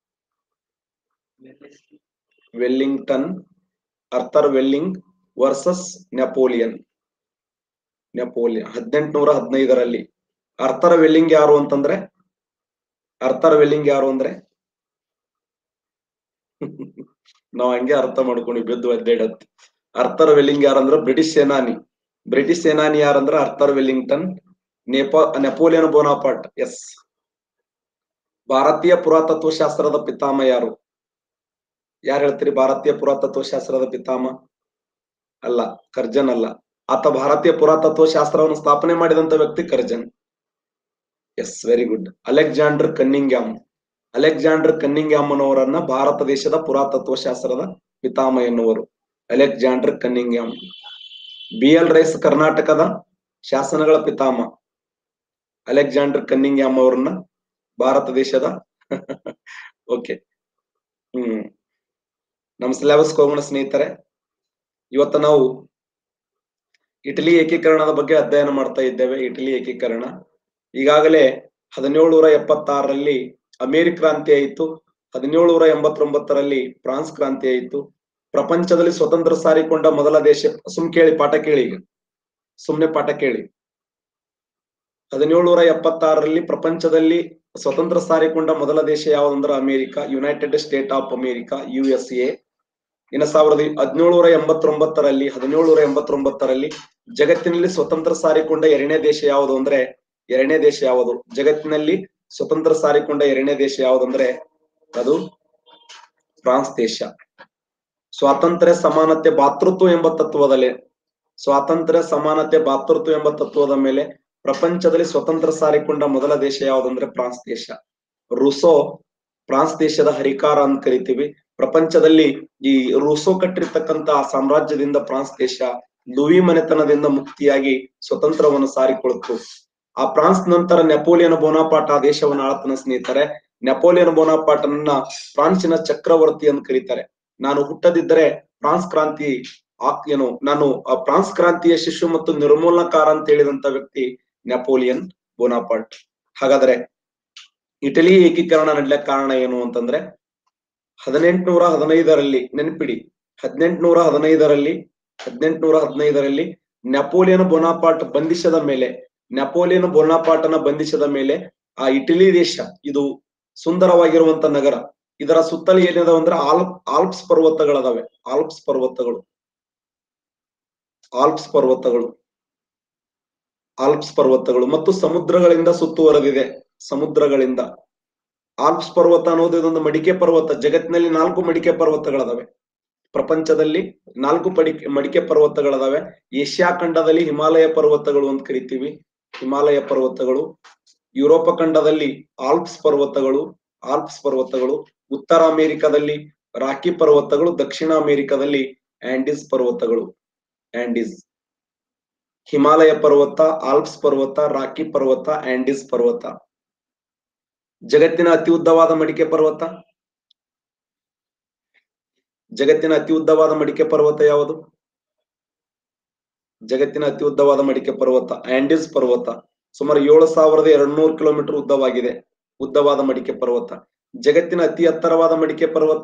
A: Wellington Arthur Wellington versus Napoleon Napoleon ಹದಿನೆಂಟುನೂರ ಹದಿನೈದರಲ್ಲಿ ಅರ್ಥರ್ ವೆಲ್ಲಿಂಗ್ ಯಾರು ಅಂತಂದ್ರೆ ಅರ್ಥರ್ ವೆಲ್ಲಿಂಗ್ ಯಾರು ಅಂದ್ರೆ ನಾವ್ ಹಂಗೆ ಅರ್ಥ ಮಾಡ್ಕೊಂಡಿ ಬಿದ್ದು ಒದ್ದಾಡತ್ ಅರ್ಥರ್ ವೆಲ್ಲಿಂಗ್ ಯಾರಂದ್ರ ಬ್ರಿಟಿಷ್ ಸೇನಾನಿ ಬ್ರಿಟಿಷ್ ಸೇನಾನಿ ಯಾರಂದ್ರ ಅರ್ಥರ್ ವೆಲ್ಲಿಂಗ್ಟನ್ ನೇಪೋ ನೆಪೋಲಿಯನ್ ಬೋನಾಪಾಟ್ ಎಸ್ ಭಾರತೀಯ ಪುರಾತತ್ವ ಶಾಸ್ತ್ರದ ಪಿತಾಮ ಯಾರು ಯಾರು ಹೇಳ್ತೀರಿ ಭಾರತೀಯ ಪುರಾತತ್ವ ಶಾಸ್ತ್ರದ ಪಿತಾಮ ಅಲ್ಲ ಕರ್ಜನ್ ಅಲ್ಲ ಆತ ಭಾರತೀಯ ಪುರಾತತ್ವ ಶಾಸ್ತ್ರವನ್ನು ಸ್ಥಾಪನೆ ಮಾಡಿದಂತ ವ್ಯಕ್ತಿ Curzon yes very good Alexander Cunningham Alexander Cunningham ಅನ್ನೋರನ್ನ ಭಾರತ ದೇಶದ ಪುರಾತತ್ವ ಶಾಸ್ತ್ರದ ಪಿತಾಮ ಎನ್ನುವರು Alexander Cunningham B L Rice ಕರ್ನಾಟಕದ ಶಾಸನಗಳ ಪಿತಾಮ ಅಲೆಕ್ಸಾಂಡರ್ ಕನ್ನಿಂಗ್ಯಾಮ್ ಅವರನ್ನ ಭಾರತ ದೇಶದ ಓಕೆ ಹ್ಮ್ ನಮ್ ಸಿಲೆಬಸ್ ಹೋಗೋಣ ಸ್ನೇಹಿತರೆ ಇವತ್ತ ನಾವು ಇಟಲಿ ಏಕೀಕರಣದ ಬಗ್ಗೆ ಅಧ್ಯಯನ ಮಾಡ್ತಾ ಇದ್ದೇವೆ ಇಟಲಿ ಏಕೀಕರಣ ಈಗಾಗಲೇ ಹದಿನೇಳುನೂರ ಎಪ್ಪತ್ತಾರರಲ್ಲಿ ಅಮೇರಿ ಕ್ರಾಂತಿ ಆಯಿತು ಹದಿನೇಳುನೂರ ಎಂಬತ್ತೊಂಬತ್ತರಲ್ಲಿ ಫ್ರಾನ್ಸ್ ಕ್ರಾಂತಿ ಆಯಿತು ಪ್ರಪಂಚದಲ್ಲಿ ಸ್ವತಂತ್ರ ಸಾರಿಕೊಂಡ ಮೊದಲ ದೇಶ ಸುಮ್ ಕೇಳಿ ಪಾಠ ಕೇಳಿ ಈಗ ಸುಮ್ನೆ ಪಾಠ ಕೇಳಿ ಹದಿನೇಳುನೂರ ಎಪ್ಪತ್ತಾರರಲ್ಲಿ ಪ್ರಪಂಚದಲ್ಲಿ ಸ್ವತಂತ್ರ ಸಾರಿಕೊಂಡ ಮೊದಲ ದೇಶ ಯಾವುದಂದ್ರೆ America United State of America U S A ಇನ್ನು ಸಾವಿರದ ಹದಿನೇಳುನೂರ ಎಂಬತ್ತೊಂಬತ್ತರಲ್ಲಿ ಹದಿನೇಳುನೂರ ಎಂಬತ್ತೊಂಬತ್ತರಲ್ಲಿ ಜಗತ್ತಿನಲ್ಲಿ ಸ್ವತಂತ್ರ ಸಾರಿಕೊಂಡ ಎರಡನೇ ದೇಶ ಯಾವುದು ಅಂದ್ರೆ ಎರಡನೇ ದೇಶ ಯಾವುದು ಜಗತ್ತಿನಲ್ಲಿ ಸ್ವತಂತ್ರ ಸಾರಿಕೊಂಡ ಎರಡನೇ ದೇಶ ಯಾವುದಂದ್ರೆ ಅದು ಫ್ರಾನ್ಸ್ ದೇಶ ಸ್ವಾತಂತ್ರ್ಯ ಸಮಾನತೆ ಭಾತೃತ್ವ ಎಂಬ ತತ್ವದಲ್ಲಿ ಸ್ವಾತಂತ್ರ್ಯ ಸಮಾನತೆ ಭಾತೃತ್ವ ಎಂಬ ತತ್ವದ ಮೇಲೆ ಪ್ರಪಂಚದಲ್ಲಿ ಸ್ವತಂತ್ರ ಸಾರಿಕೊಂಡ ಮೊದಲ ದೇಶ ಯಾವುದಂದ್ರೆ ಫ್ರಾನ್ಸ್ ದೇಶ ರುಸೋ ಫ್ರಾನ್ಸ್ ದೇಶದ ಹರಿಕಾರ ಅಂತ ಕರಿತೀವಿ ಪ್ರಪಂಚದಲ್ಲಿ ಈ ರುಸೋ ಕಟ್ಟಿರ್ತಕ್ಕಂತ ಆ ಸಾಮ್ರಾಜ್ಯದಿಂದ ಫ್ರಾನ್ಸ್ ದೇಶ ಲೂಯಿ ಮನೆತನದಿಂದ ಮುಕ್ತಿಯಾಗಿ ಸ್ವತಂತ್ರವನ್ನು ಸಾರಿಕೊಳ್ತು ಆ ಫ್ರಾನ್ಸ್ ನಂತರ ನೆಪೋಲಿಯನ್ ಬೋನಾಪಾಟ್ ಆ ದೇಶವನ್ನು ಆಳತನ ಸ್ನೇಹಿತರೆ ನೆಪೋಲಿಯನ್ ಬೋನಾಪಾಟನ್ನ ಫ್ರಾನ್ಸಿನ ಚಕ್ರವರ್ತಿ ಅಂತ ಕರೀತಾರೆ ನಾನು ಹುಟ್ಟದಿದ್ದರೆ ಫ್ರಾನ್ಸ್ ಕ್ರಾಂತಿ ಆ ಏನು ನಾನು ಆ ಫ್ರಾನ್ಸ್ ಕ್ರಾಂತಿಯ ಶಿಶು ಮತ್ತು ನಿರ್ಮೂಲನಕಾರ ಅಂತ ಹೇಳಿದಂತ ವ್ಯಕ್ತಿ ನೆಪೋಲಿಯನ್ ಬೋನಾಪಾಟ್ ಹಾಗಾದ್ರೆ ಇಟಲಿ ಏಕೀಕರಣ ನಡ್ಲಿಕ್ಕೆ ಕಾರಣ ಏನು ಅಂತಂದ್ರೆ ಹದಿನೆಂಟುನೂರ ಹದಿನೈದರಲ್ಲಿ ನೆನಪಿಡಿ ಹದಿನೆಂಟುನೂರ ಹದಿನೈದರಲ್ಲಿ ಹದಿನೆಂಟುನೂರ ಹದಿನೈದರಲ್ಲಿ ನೆಪೋಲಿಯನ್ ಬೋನಾಪಾಟ್ ಬಂಧಿಸದ ಮೇಲೆ ನೆಪೋಲಿಯನ್ ಬೋನಾಪಾಟನ ಬಂಧಿಸದ ಮೇಲೆ ಆ ಇಟಲಿ ದೇಶ ಇದು ಸುಂದರವಾಗಿರುವಂತ ನಗರ ಇದರ ಸುತ್ತಲೂ ಏನಿದಾವೆ ಅಂದ್ರೆ ಆಲ್ಪ್ ಆಲ್ಪ್ಸ್ ಪರ್ವತಗಳದಾವೆ ಆಲ್ಪ್ಸ್ ಪರ್ವತಗಳು ಆಲ್ಪ್ಸ್ ಪರ್ವತಗಳು ಆಲ್ಪ್ಸ್ ಪರ್ವತಗಳು ಮತ್ತು ಸಮುದ್ರಗಳಿಂದ ಸುತ್ತುವರೆದಿದೆ ಸಮುದ್ರಗಳಿಂದ ಆಲ್ಪ್ಸ್ ಪರ್ವತ ಅನ್ನೋದು ಇದೊಂದು ಮಡಿಕೆ ಪರ್ವತ ಜಗತ್ತಿನಲ್ಲಿ ನಾಲ್ಕು ಮಡಿಕೆ ಪರ್ವತಗಳದಾವೆ ಪ್ರಪಂಚದಲ್ಲಿ ನಾಲ್ಕು ಪಡಿ ಮಡಿಕೆ ಪರ್ವತಗಳದಾವೆ ಏಷ್ಯಾ ಖಂಡದಲ್ಲಿ ಹಿಮಾಲಯ ಪರ್ವತಗಳು ಅಂತ ಕರಿತೀವಿ ಹಿಮಾಲಯ ಪರ್ವತಗಳು ಯುರೋಪ ಖಂಡದಲ್ಲಿ ಆಲ್ಪ್ಸ್ ಪರ್ವತಗಳು ಆಲ್ಪ್ಸ್ ಪರ್ವತಗಳು ಉತ್ತರ ಅಮೆರಿಕದಲ್ಲಿ ರಾಕಿ ಪರ್ವತಗಳು ದಕ್ಷಿಣ ಅಮೆರಿಕದಲ್ಲಿ ಆಂಡೀಸ್ ಪರ್ವತಗಳು ಆಂಡೀಸ್ ಹಿಮಾಲಯ ಪರ್ವತ ಆಲ್ಪ್ಸ್ ಪರ್ವತ ರಾಕಿ ಪರ್ವತ ಆಂಡೀಸ್ ಪರ್ವತ ಜಗತ್ತಿನ ಅತಿ ಉದ್ದವಾದ ಮಡಿಕೆ ಪರ್ವತ ಜಗತ್ತಿನ ಅತಿ ಉದ್ದವಾದ ಮಡಿಕೆ ಪರ್ವತ ಯಾವುದು ಜಗತ್ತಿನ ಅತಿ ಉದ್ದವಾದ ಮಡಿಕೆ ಪರ್ವತ ಆಂಡೀಸ್ ಪರ್ವತ ಸುಮಾರು ಏಳು ಸಾವಿರದ ಎರಡ್ನೂರು ಕಿಲೋಮೀಟರ್ ಉದ್ದವಾಗಿದೆ ಉದ್ದವಾದ ಮಡಿಕೆ ಪರ್ವತ ಜಗತ್ತಿನ ಅತಿ ಎತ್ತರವಾದ ಮಡಿಕೆ ಪರ್ವತ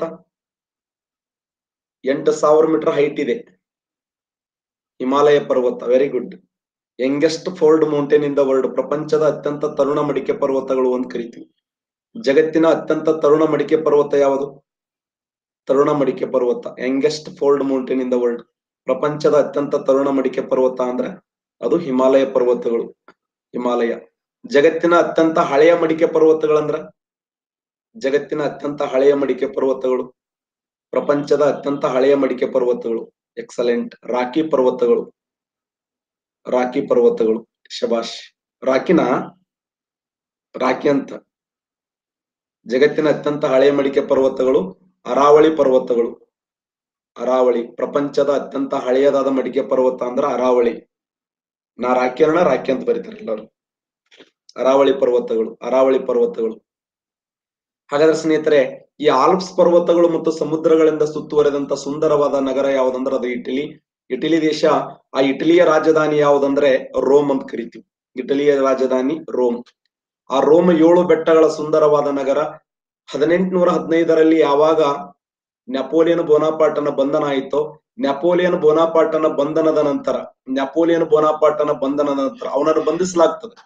A: ಎಂಟು ಸಾವಿರ ಮೀಟರ್ ಹೈಟ್ ಇದೆ ಹಿಮಾಲಯ ಪರ್ವತ very good youngest fold mountain in the world ಪ್ರಪಂಚದ ಅತ್ಯಂತ ತರುಣ ಮಡಿಕೆ ಪರ್ವತಗಳು ಅಂತ ಕರಿತೀವಿ ಜಗತ್ತಿನ ಅತ್ಯಂತ ತರುಣ ಮಡಿಕೆ ಪರ್ವತ ಯಾವುದು ತರುಣ ಮಡಿಕೆ ಪರ್ವತ youngest fold mountain in the world ಪ್ರಪಂಚದ ಅತ್ಯಂತ ತರುಣ ಮಡಿಕೆ ಪರ್ವತ ಅಂದ್ರೆ ಅದು ಹಿಮಾಲಯ ಪರ್ವತಗಳು ಹಿಮಾಲಯ ಜಗತ್ತಿನ ಅತ್ಯಂತ ಹಳೆಯ ಮಡಿಕೆ ಪರ್ವತಗಳಂದ್ರ ಜಗತ್ತಿನ ಅತ್ಯಂತ ಹಳೆಯ ಮಡಿಕೆ ಪರ್ವತಗಳು ಪ್ರಪಂಚದ ಅತ್ಯಂತ ಹಳೆಯ ಮಡಿಕೆ ಪರ್ವತಗಳು ಎಕ್ಸಲೆಂಟ್ ರಾಕಿ ಪರ್ವತಗಳು ರಾಕಿ ಪರ್ವತಗಳು ಶಬಾಷ್ ರಾಕಿನ ರಾಕಿ ಅಂತ ಜಗತ್ತಿನ ಅತ್ಯಂತ ಹಳೆಯ ಮಡಿಕೆ ಪರ್ವತಗಳು ಅರಾವಳಿ ಪರ್ವತಗಳು ಅರಾವಳಿ ಪ್ರಪಂಚದ ಅತ್ಯಂತ ಹಳೆಯದಾದ ಮಡಿಕೆ ಪರ್ವತ ಅಂದ್ರ ಅರಾವಳಿ ನಾ ರಾಕಿ ಅನ್ನ ರಾಕಿ ಅಂತ ಬರೀತಾರೆ ಎಲ್ಲರೂ ಅರಾವಳಿ ಪರ್ವತಗಳು ಅರಾವಳಿ ಪರ್ವತಗಳು ಹಾಗಾದ್ರೆ ಸ್ನೇಹಿತರೆ ಈ ಆಲ್ಪ್ಸ್ ಪರ್ವತಗಳು ಮತ್ತು ಸಮುದ್ರಗಳಿಂದ ಸುತ್ತುವರೆದಂತ ಸುಂದರವಾದ ನಗರ ಯಾವ್ದಂದ್ರೆ ಅದು ಇಟಲಿ ಇಟಲಿ ದೇಶ ಆ ಇಟಲಿಯ ರಾಜಧಾನಿ ಯಾವ್ದಂದ್ರೆ ರೋಮ್ ಅಂತ ಕರಿತೀವಿ ಇಟಲಿಯ ರಾಜಧಾನಿ ರೋಮ್ ಆ ರೋಮ್ ಏಳು ಬೆಟ್ಟಗಳ ಸುಂದರವಾದ ನಗರ ಹದಿನೆಂಟುನೂರ ಹದಿನೈದರಲ್ಲಿ ಯಾವಾಗ ನೆಪೋಲಿಯನ್ ಬೋನಾಪಾಟನ ಬಂಧನ ಆಯಿತೋ ನೆಪೋಲಿಯನ್ ಬೋನಾಪಾಟನ ಬಂಧನದ ನಂತರ ನೆಪೋಲಿಯನ್ ಬೋನಾಪಾಟನ ಬಂಧನದ ನಂತರ ಅವನನ್ನು ಬಂಧಿಸಲಾಗ್ತದೆ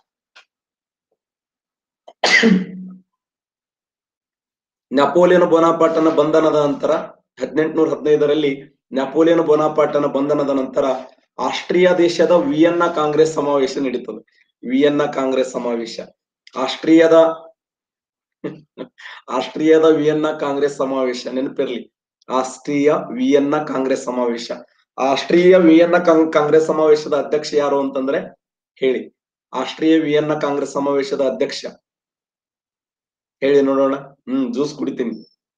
A: ನೆಪೋಲಿಯನ್ ಬೋನಾಪಾಟನ ಬಂಧನದ ನಂತರ ಹದಿನೆಂಟುನೂರ ಹದಿನೈದರಲ್ಲಿ ನೆಪೋಲಿಯನ್ ಬೋನಾಪಾಟನ ಬಂಧನದ ನಂತರ ಆಸ್ಟ್ರಿಯಾ ದೇಶದ ವಿಯನ್ನ ಕಾಂಗ್ರೆಸ್ ಸಮಾವೇಶ ನಡೀತದೆ ವಿಯನ್ನ ಕಾಂಗ್ರೆಸ್ ಸಮಾವೇಶ ಆಸ್ಟ್ರಿಯಾದ ಆಸ್ಟ್ರಿಯಾದ ವಿಯನ್ನ ಕಾಂಗ್ರೆಸ್ ಸಮಾವೇಶ ನೆನಪಿರ್ಲಿ ಆಸ್ಟ್ರಿಯಾ ವಿಯನ್ನ ಕಾಂಗ್ರೆಸ್ ಸಮಾವೇಶ ಆಸ್ಟ್ರಿಯಾ ವಿಯನ್ನ ಕಾಂಗ್- ಕಾಂಗ್ರೆಸ್ ಸಮಾವೇಶದ ಅಧ್ಯಕ್ಷ ಯಾರು ಅಂತಂದ್ರೆ ಹೇಳಿ ಆಸ್ಟ್ರಿಯಾ ವಿಯನ್ನ ಕಾಂಗ್ರೆಸ್ ಸಮಾವೇಶದ ಅಧ್ಯಕ್ಷ ಹೇಳಿ ನೋಡೋಣ ಹ್ಮ್ ಜ್ಯೂಸ್ ಕುಡಿತೀನಿ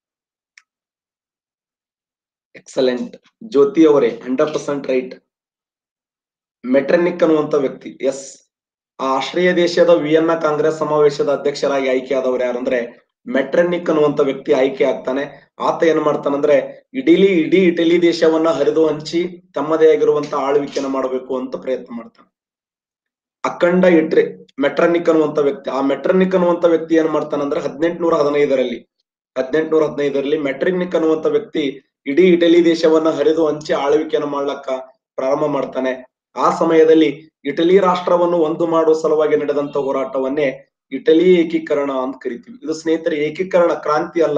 A: ಎಕ್ಸಲೆಂಟ್ ಜ್ಯೋತಿ ಅವರೇ ಹಂಡ್ರೆಡ್ ಪರ್ಸೆಂಟ್ ರೈಟ್ ಮೆಟ್ರನಿಕ್ ಅನ್ನುವಂತ ವ್ಯಕ್ತಿ ಎಸ್ ಆ ಆಸ್ಟ್ರಿಯಾ ದೇಶದ ವಿಯನ್ನ ಕಾಂಗ್ರೆಸ್ ಸಮಾವೇಶದ ಅಧ್ಯಕ್ಷರಾಗಿ ಆಯ್ಕೆ ಆದವರು ಯಾರಂದ್ರೆ ಮೆಟ್ರನಿಕ್ ಅನ್ನುವಂತ ವ್ಯಕ್ತಿ ಆಯ್ಕೆ ಆಗ್ತಾನೆ ಆತ ಏನ್ ಮಾಡ್ತಾನಂದ್ರೆ ಇಡೀ ಇಡೀ ಇಟಲಿ ದೇಶವನ್ನ ಹರಿದು ಹಂಚಿ ತಮ್ಮದೇ ಆಗಿರುವಂತ ಆಳ್ವಿಕೆನ ಮಾಡಬೇಕು ಅಂತ ಪ್ರಯತ್ನ ಮಾಡ್ತಾನೆ ಅಖಂಡ ಇಟ್ರೆ ಮೆಟ್ರನಿಕ್ ಅನ್ನುವಂತ ವ್ಯಕ್ತಿ ಆ ಮೆಟ್ರನಿಕ್ ಅನ್ನುವಂತ ವ್ಯಕ್ತಿ ಏನ್ ಮಾಡ್ತಾನಂದ್ರೆ ಹದಿನೆಂಟುನೂರ ಹದಿನೈದರಲ್ಲಿ ಹದಿನೆಂಟುನೂರ ಹದಿನೈದರಲ್ಲಿ ಮೆಟ್ರನಿಕ್ ಅನ್ನುವಂತ ವ್ಯಕ್ತಿ ಇಡೀ ಇಟಲಿ ದೇಶವನ್ನ ಹರಿದು ಹಂಚಿ ಆಳ್ವಿಕೆಯನ್ನು ಮಾಡ್ಲಕ್ಕ ಪ್ರಾರಂಭ ಮಾಡ್ತಾನೆ ಆ ಸಮಯದಲ್ಲಿ ಇಟಲಿ ರಾಷ್ಟ್ರವನ್ನು ಒಂದು ಮಾಡುವ ಸಲುವಾಗಿ ನಡೆದಂತ ಹೋರಾಟವನ್ನೇ ಇಟಲಿ ಏಕೀಕರಣ ಅಂತ ಕರಿತೀವಿ ಇದು ಸ್ನೇಹಿತರೆ ಏಕೀಕರಣ ಕ್ರಾಂತಿ ಅಲ್ಲ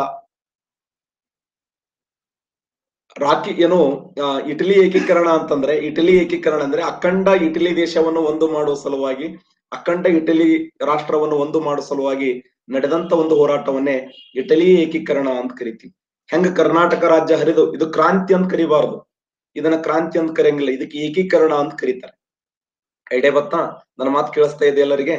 A: ರಾಕಿ ಏನು ಆ, ಇಟಲಿ ಏಕೀಕರಣ ಅಂತಂದ್ರೆ ಇಟಲಿ ಏಕೀಕರಣ ಅಂದ್ರೆ ಅಖಂಡ ಇಟಲಿ ದೇಶವನ್ನು ಒಂದು ಮಾಡುವ ಸಲುವಾಗಿ ಅಖಂಡ ಇಟಲಿ ರಾಷ್ಟ್ರವನ್ನು ಒಂದು ಮಾಡುವ ಸಲುವಾಗಿ ನಡೆದಂತ ಒಂದು ಹೋರಾಟವನ್ನೇ ಇಟಲಿ ಏಕೀಕರಣ ಅಂತ ಕರಿತೀವಿ ಹೆಂಗ ಕರ್ನಾಟಕ ರಾಜ್ಯ ಹರಿದು ಇದು ಕ್ರಾಂತಿ ಅಂತ ಕರಿಬಾರ್ದು ಇದನ್ನ ಕ್ರಾಂತಿ ಅಂತ ಕರೆಯಂಗಿಲ್ಲ ಇದಕ್ಕೆ ಏಕೀಕರಣ ಅಂತ ಕರೀತಾರೆ ಐಡಿಯಾ ಬತ್ತಾ ನನ್ನ ಮಾತು ಕೇಳಿಸ್ತಾ ಇದೆ ಎಲ್ಲರಿಗೆ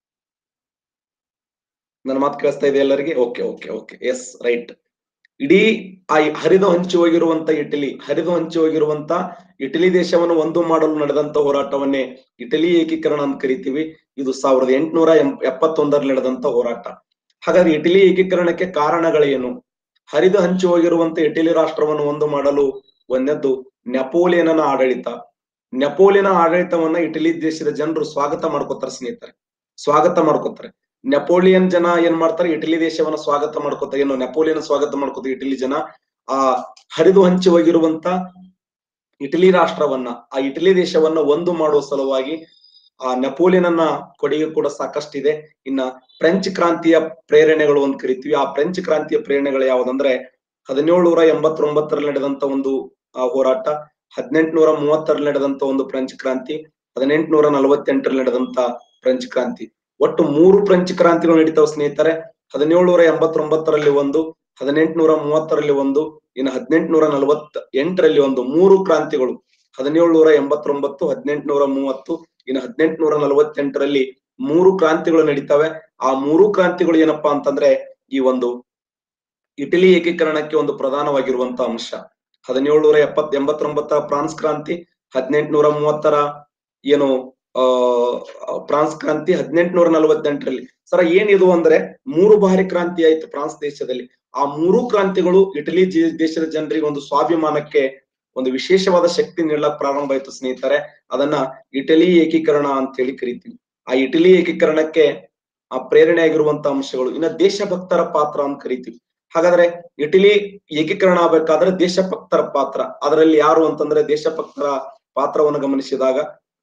A: ನನ್ನ ಮಾತು ಕೇಳಿಸ್ತಾ ಇದೆ ಎಲ್ಲರಿಗೆ okay okay okay yes right ಇಡೀ ಆ ಹರಿದು ಹಂಚಿ ಹೋಗಿರುವಂತ ಇಟಲಿ ಹರಿದು ಹಂಚಿ ಹೋಗಿರುವಂತ ಇಟಲಿ ದೇಶವನ್ನು ಒಂದು ಮಾಡಲು ನಡೆದಂತ ಹೋರಾಟವನ್ನೇ ಇಟಲಿ ಏಕೀಕರಣ ಅಂತ ಕರಿತೀವಿ ಇದು ಸಾವಿರದ ಎಂಟುನೂರ ಎಂ- ಎಪ್ಪತ್ತೊಂದರಲ್ಲಿ ನಡೆದಂತ ಹೋರಾಟ ಹಾಗಾದ್ರೆ ಇಟಲಿ ಏಕೀಕರಣಕ್ಕೆ ಕಾರಣಗಳೇನು ಹರಿದು ಹಂಚಿ ಹೋಗಿರುವಂತ ಇಟಲಿ ರಾಷ್ಟ್ರವನ್ನು ಒಂದು ಮಾಡಲು ಒಂದದ್ದು ನೆಪೋಲಿಯನನ ಆಡಳಿತ ನೆಪೋಲಿಯನ ಆಡಳಿತವನ್ನ ಇಟಲಿ ದೇಶದ ಜನರು ಸ್ವಾಗತ ಮಾಡ್ಕೋತಾರೆ ಸ್ನೇಹಿತರೆ ಸ್ವಾಗತ ಮಾಡ್ಕೋತಾರೆ ನೆಪೋಲಿಯನ್ ಜನ ಏನ್ ಮಾಡ್ತಾರೆ ಇಟಲಿ ದೇಶವನ್ನ ಸ್ವಾಗತ ಮಾಡ್ಕೋತಾರೆ ಏನು ನೆಪೋಲಿಯನ್ ಸ್ವಾಗತ ಮಾಡ್ಕೋತಾರೆ ಇಟಲಿ ಜನ ಆ ಹರಿದು ಹಂಚಿ ಹೋಗಿರುವಂತ ಇಟಲಿ ರಾಷ್ಟ್ರವನ್ನ ಆ ಇಟಲಿ ದೇಶವನ್ನ ಒಂದು ಮಾಡುವ ಸಲುವಾಗಿ ಆ ನೆಪೋಲಿಯನ್ನ ಕೊಡುಗೆ ಕೂಡ ಸಾಕಷ್ಟಿದೆ ಇನ್ನ ಫ್ರೆಂಚ್ ಕ್ರಾಂತಿಯ ಪ್ರೇರಣೆಗಳು ಅಂತ ಕರಿತೀವಿ ಆ ಫ್ರೆಂಚ್ ಕ್ರಾಂತಿಯ ಪ್ರೇರಣೆಗಳು ಯಾವ್ದಂದ್ರೆ ಹದಿನೇಳುನೂರ ಎಂಬತ್ತೊಂಬತ್ತರಲ್ಲಿ ನಡೆದಂತ ಒಂದು ಆ ಹೋರಾಟ ಹದಿನೆಂಟುನೂರ ಮೂವತ್ತರಲ್ಲಿ ನಡೆದಂತ ಒಂದು ಫ್ರೆಂಚ್ ಕ್ರಾಂತಿ ಹದಿನೆಂಟುನೂರ ನಲವತ್ತೆಂಟರಲ್ಲಿ ನಡೆದಂತ ಫ್ರೆಂಚ್ ಕ್ರಾಂತಿ ಒಟ್ಟು ಮೂರು ಫ್ರೆಂಚ್ ಕ್ರಾಂತಿಗಳು ನಡೀತಾವ ಸ್ನೇಹಿತರೆ ಹದಿನೇಳುನೂರ ಎಂಬತ್ತೊಂಬತ್ತರಲ್ಲಿ ಒಂದು ಹದಿನೆಂಟುನೂರ ಮೂವತ್ತರಲ್ಲಿ ಒಂದು ಇನ್ನು ಹದಿನೆಂಟುನೂರ ನಲವತ್ತ ಎಂಟರಲ್ಲಿ ಒಂದು ಮೂರು ಕ್ರಾಂತಿಗಳು ಹದಿನೇಳುನೂರ ಎಂಬತ್ತೊಂಬತ್ತು ಹದಿನೆಂಟುನೂರ ಮೂವತ್ತು ಇನ್ನು ಹದಿನೆಂಟುನೂರ ನಲವತ್ತೆಂಟರಲ್ಲಿ ಮೂರು ಕ್ರಾಂತಿಗಳು ನಡೀತವೆ ಆ ಮೂರು ಕ್ರಾಂತಿಗಳು ಏನಪ್ಪಾ ಅಂತಂದ್ರೆ ಈ ಒಂದು ಇಟಲಿ ಏಕೀಕರಣಕ್ಕೆ ಒಂದು ಪ್ರಧಾನವಾಗಿರುವಂತ ಅಂಶ ಹದಿನೇಳುನೂರ ಎಪ್ಪತ್ ಎಂಬತ್ತೊಂಬತ್ತರ ಫ್ರಾನ್ಸ್ ಕ್ರಾಂತಿ ಹದಿನೆಂಟುನೂರ ಮೂವತ್ತರ ಏನು ಆ ಫ್ರಾನ್ಸ್ ಕ್ರಾಂತಿ ಹದಿನೆಂಟುನೂರ ನಲವತ್ತೆಂಟರಲ್ಲಿ ಸರ ಏನಿದು ಅಂದ್ರೆ ಮೂರು ಬಾರಿ ಕ್ರಾಂತಿ ಆಯ್ತು ಫ್ರಾನ್ಸ್ ದೇಶದಲ್ಲಿ ಆ ಮೂರು ಕ್ರಾಂತಿಗಳು ಇಟಲಿ ಜಿ- ದೇಶದ ಜನರಿಗೆ ಒಂದು ಸ್ವಾಭಿಮಾನಕ್ಕೆ ಒಂದು ವಿಶೇಷವಾದ ಶಕ್ತಿ ನೀಡಲಕ್ ಪ್ರಾರಂಭ ಆಯ್ತು ಸ್ನೇಹಿತರೆ ಅದನ್ನ ಇಟಲಿ ಏಕೀಕರಣ ಅಂತ ಹೇಳಿ ಕರಿತೀವಿ ಆ ಇಟಲಿ ಏಕೀಕರಣಕ್ಕೆ ಆ ಪ್ರೇರಣೆ ಆಗಿರುವಂತ ಅಂಶಗಳು ಇನ್ನ ದೇಶಭಕ್ತರ ಪಾತ್ರ ಅಂತ ಕರಿತೀವಿ ಹಾಗಾದ್ರೆ ಇಟಲಿ ಏಕೀಕರಣ ಆಗ್ಬೇಕಾದ್ರೆ ದೇಶಭಕ್ತರ ಪಾತ್ರ ಅದರಲ್ಲಿ ಯಾರು ಅಂತಂದ್ರೆ ದೇಶಭಕ್ತರ ಪಾತ್ರವನ್ನು ಗಮನಿಸಿದಾಗ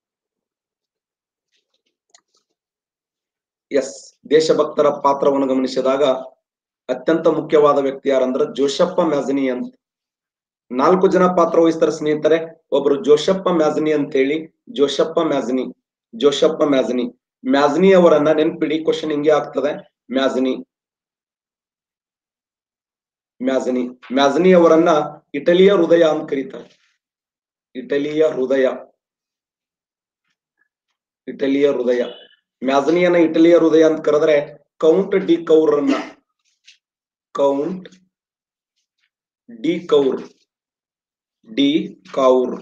A: ಎಸ್ ದೇಶಭಕ್ತರ ಪಾತ್ರವನ್ನು ಗಮನಿಸಿದಾಗ ಅತ್ಯಂತ ಮುಖ್ಯವಾದ ವ್ಯಕ್ತಿ ಯಾರಂದ್ರೆ ಜೋಶಪ್ಪ ಮ್ಯಾಜನಿ ಅಂತ ನಾಲ್ಕು ಜನ ಪಾತ್ರ ವಹಿಸ್ತಾರೆ ಸ್ನೇಹಿತರೆ ಒಬ್ರು ಜೋಶಪ್ಪ ಮ್ಯಾಜನಿ ಅಂತ ಹೇಳಿ Giuseppe Mazzini Giuseppe Mazzini Mazzini ಅವರನ್ನ ನೆನ್ಪಿಡಿ ಕ್ವಶನ್ ಹಿಂಗೆ ಆಗ್ತದೆ ಮ್ಯಾಜನಿ ಮ್ಯಾಜನಿ ಮ್ಯಾಜನಿ ಅವರನ್ನ ಇಟಲಿಯ ಹೃದಯ ಅಂತ ಕರೀತಾರೆ ಇಟಲಿಯ ಹೃದಯ ಇಟಲಿಯ ಹೃದಯ ಮ್ಯಾಜನಿಯನ್ನ ಇಟಲಿಯ ಹೃದಯ ಅಂತ ಕರೆದ್ರೆ ಕೌಂಟ್ ಡಿ ಕೌರನ್ನ Count de Cavour de Cavour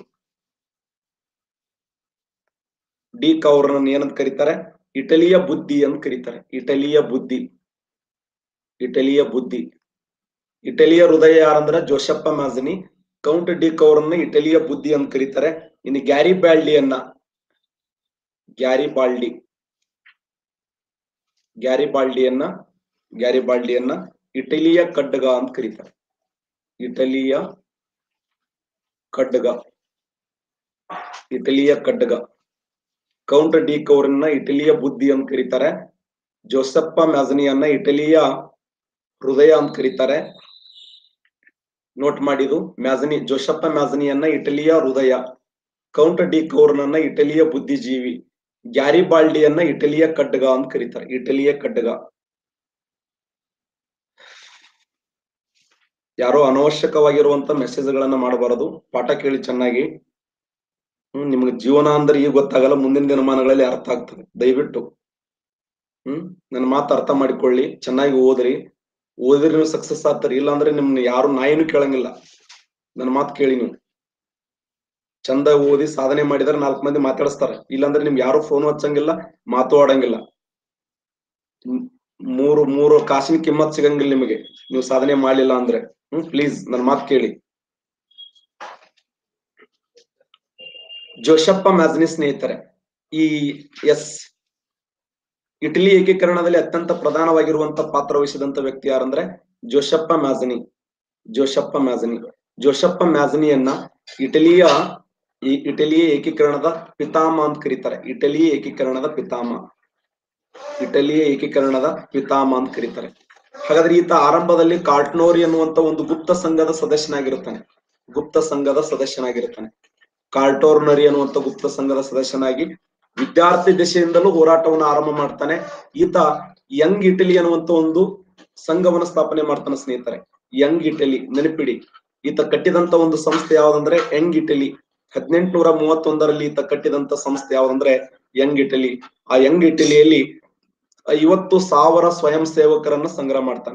A: de ಕೌರ್ನ ಏನಂತ ಕರೀತಾರೆ ಇಟಲಿಯ ಬುದ್ಧಿ ಅಂತ ಕರೀತಾರೆ ಇಟಲಿಯ ಬುದ್ಧಿ ಇಟಲಿಯ ಬುದ್ಧಿ ಇಟಲಿಯ ಹೃದಯ ಯಾರಂದ್ರ ಜೋಶಪ್ಪ ಮ್ಯಾಜನಿ ಕೌಂಟ್ ಡಿ ಕೌರನ್ನ ಇಟಲಿಯ ಬುದ್ಧಿ ಅಂತ ಕರೀತಾರೆ ಇನ್ನು ಗ್ಯಾರಿ ಬ್ಯಾಲ್ಡಿಯನ್ನ ಗ್ಯಾರಿ ಬಾಲ್ಡಿ ಗ್ಯಾರಿ ಬಾಲ್ಡಿಯನ್ನ ಗ್ಯಾರಿ ಬಾಲ್ಡಿಯನ್ನ ಇಟಲಿಯ ಖಡ್ಗ ಅಂತ ಕರೀತಾರೆ ಇಟಲಿಯ ಖಡ್ಗ ಇಟಲಿಯ ಖಡ್ಗ ಕೌಂಟ್ ಡಿ ಕೌರನ್ನ ಇಟಲಿಯ ಬುದ್ಧಿ ಅಂತ ಕರೀತಾರೆ ಜೋಸಪ್ಪ ಮ್ಯಾಜನಿಯನ್ನ ಇಟಲಿಯ ಹೃದಯ ಅಂತ ಕರೀತಾರೆ ನೋಟ್ ಮಾಡಿದು ಮ್ಯಾಜನಿ ಜೋಸಪ್ಪ ಮ್ಯಾಜನಿಯನ್ನ ಇಟಲಿಯ ಹೃದಯ ಕೌಂಟ್ ಡಿ ಕೌರ್ನನ್ನ ಇಟಲಿಯ ಬುದ್ಧಿಜೀವಿ ಗ್ಯಾರಿ ಬಾಲ್ಡಿಯನ್ನ ಇಟಲಿಯ ಖಡ್ಗ ಅಂತ ಕರೀತಾರೆ ಇಟಲಿಯ ಖಡ್ಗ ಯಾರೋ ಅನವಶ್ಯಕವಾಗಿರುವಂತ ಮೆಸೇಜ್ಗಳನ್ನ ಮಾಡಬಾರದು ಪಾಠ ಕೇಳಿ ಚೆನ್ನಾಗಿ ಹ್ಮ್ ನಿಮ್ಗೆ ಜೀವನ ಅಂದ್ರೆ ಈಗ ಗೊತ್ತಾಗಲ್ಲ ಮುಂದಿನ ದಿನಮಾನಗಳಲ್ಲಿ ಅರ್ಥ ಆಗ್ತದೆ ದಯವಿಟ್ಟು ಹ್ಮ್ ನನ್ನ ಮಾತು ಅರ್ಥ ಮಾಡಿಕೊಳ್ಳಿ ಚೆನ್ನಾಗಿ ಓದ್ರಿ ಓದಿದ್ರೆ ನೀವು ಸಕ್ಸಸ್ ಆಗ್ತಾರೆ ಇಲ್ಲಾಂದ್ರೆ ನಿಮ್ನ ಯಾರು ನಾಯಿನೂ ಕೇಳಂಗಿಲ್ಲ ನನ್ನ ಮಾತು ಕೇಳಿ ನೀವು ಚಂದ ಓದಿ ಸಾಧನೆ ಮಾಡಿದ್ರೆ ನಾಲ್ಕು ಮಂದಿ ಮಾತಾಡಿಸ್ತಾರೆ ಇಲ್ಲಾಂದ್ರೆ ನಿಮ್ಗೆ ಯಾರು ಫೋನ್ ಹಚ್ಚಂಗಿಲ್ಲ ಮಾತು ಆಡಂಗಿಲ್ಲ ಹ್ಮ್, ಮೂರು ಮೂರು ಕಾಸಿನ ಕಿಮ್ಮತ್ ಸಿಗಂಗಿಲ್ಲ ನಿಮಗೆ ನೀವು ಸಾಧನೆ ಮಾಡ್ಲಿಲ್ಲ ಅಂದ್ರೆ ಹ್ಮ್ ಪ್ಲೀಸ್ ನನ್ನ ಮಾತು ಕೇಳಿ ಜೋಶಪ್ಪ ಮ್ಯಾಜ್ನಿ ಸ್ನೇಹಿತರೆ ಈ ಎಸ್ ಇಟಲಿ ಏಕೀಕರಣದಲ್ಲಿ ಅತ್ಯಂತ ಪ್ರಧಾನವಾಗಿರುವಂತ ಪಾತ್ರ ವಹಿಸಿದಂತ ವ್ಯಕ್ತಿ ಯಾರಂದ್ರೆ ಜೋಶಪ್ಪ ಮ್ಯಾಜನಿ ಜೋಶಪ್ಪ ಮ್ಯಾಜನಿ ಜೋಶಪ್ಪ ಮ್ಯಾಜನಿಯನ್ನ ಇಟಲಿಯ ಈ ಇಟಲಿಯ ಏಕೀಕರಣದ ಪಿತಾಮ ಅಂತ ಕರೀತಾರೆ ಇಟಲಿಯ ಏಕೀಕರಣದ ಪಿತಾಮ ಇಟಲಿಯ ಏಕೀಕರಣದ ಪಿತಾಮ ಅಂತ ಕರೀತಾರೆ ಹಾಗಾದ್ರೆ ಈತ ಆರಂಭದಲ್ಲಿ ಕಾರ್ಟ್ನೋರಿ ಅನ್ನುವಂತ ಒಂದು ಗುಪ್ತ ಸಂಘದ ಸದಸ್ಯನಾಗಿರುತ್ತಾನೆ ಗುಪ್ತ ಸಂಘದ ಸದಸ್ಯನಾಗಿರುತ್ತಾನೆ ಕಾರ್ಟೋರ್ನರಿ ಅನ್ನುವಂತ ಗುಪ್ತ ಸಂಘದ ಸದಸ್ಯನಾಗಿ ವಿದ್ಯಾರ್ಥಿ ದಶೆಯಿಂದಲೂ ಹೋರಾಟವನ್ನು ಆರಂಭ ಮಾಡ್ತಾನೆ ಈತ ಯಂಗ್ ಇಟಲಿ ಅನ್ನುವಂತ ಒಂದು ಸಂಘವನ್ನು ಸ್ಥಾಪನೆ ಮಾಡ್ತಾನೆ ಸ್ನೇಹಿತರೆ ಯಂಗ್ ಇಟಲಿ ನೆನಪಿಡಿ ಈತ ಕಟ್ಟಿದಂತ ಒಂದು ಸಂಸ್ಥೆ ಯಾವ್ದಂದ್ರೆ ಯಂಗ್ ಇಟಲಿ ಹದಿನೆಂಟುನೂರ ಮೂವತ್ತೊಂದರಲ್ಲಿ ಈತ ಕಟ್ಟಿದಂತ ಸಂಸ್ಥೆ ಯಾವ್ದಂದ್ರೆ ಯಂಗ್ ಇಟಲಿ ಆ ಯಂಗ್ ಇಟಲಿಯಲ್ಲಿ ಐವತ್ತು ಸಾವಿರ ಸ್ವಯಂ ಸೇವಕರನ್ನ ಸಂಗ್ರಹ ಮಾಡ್ತಾನೆ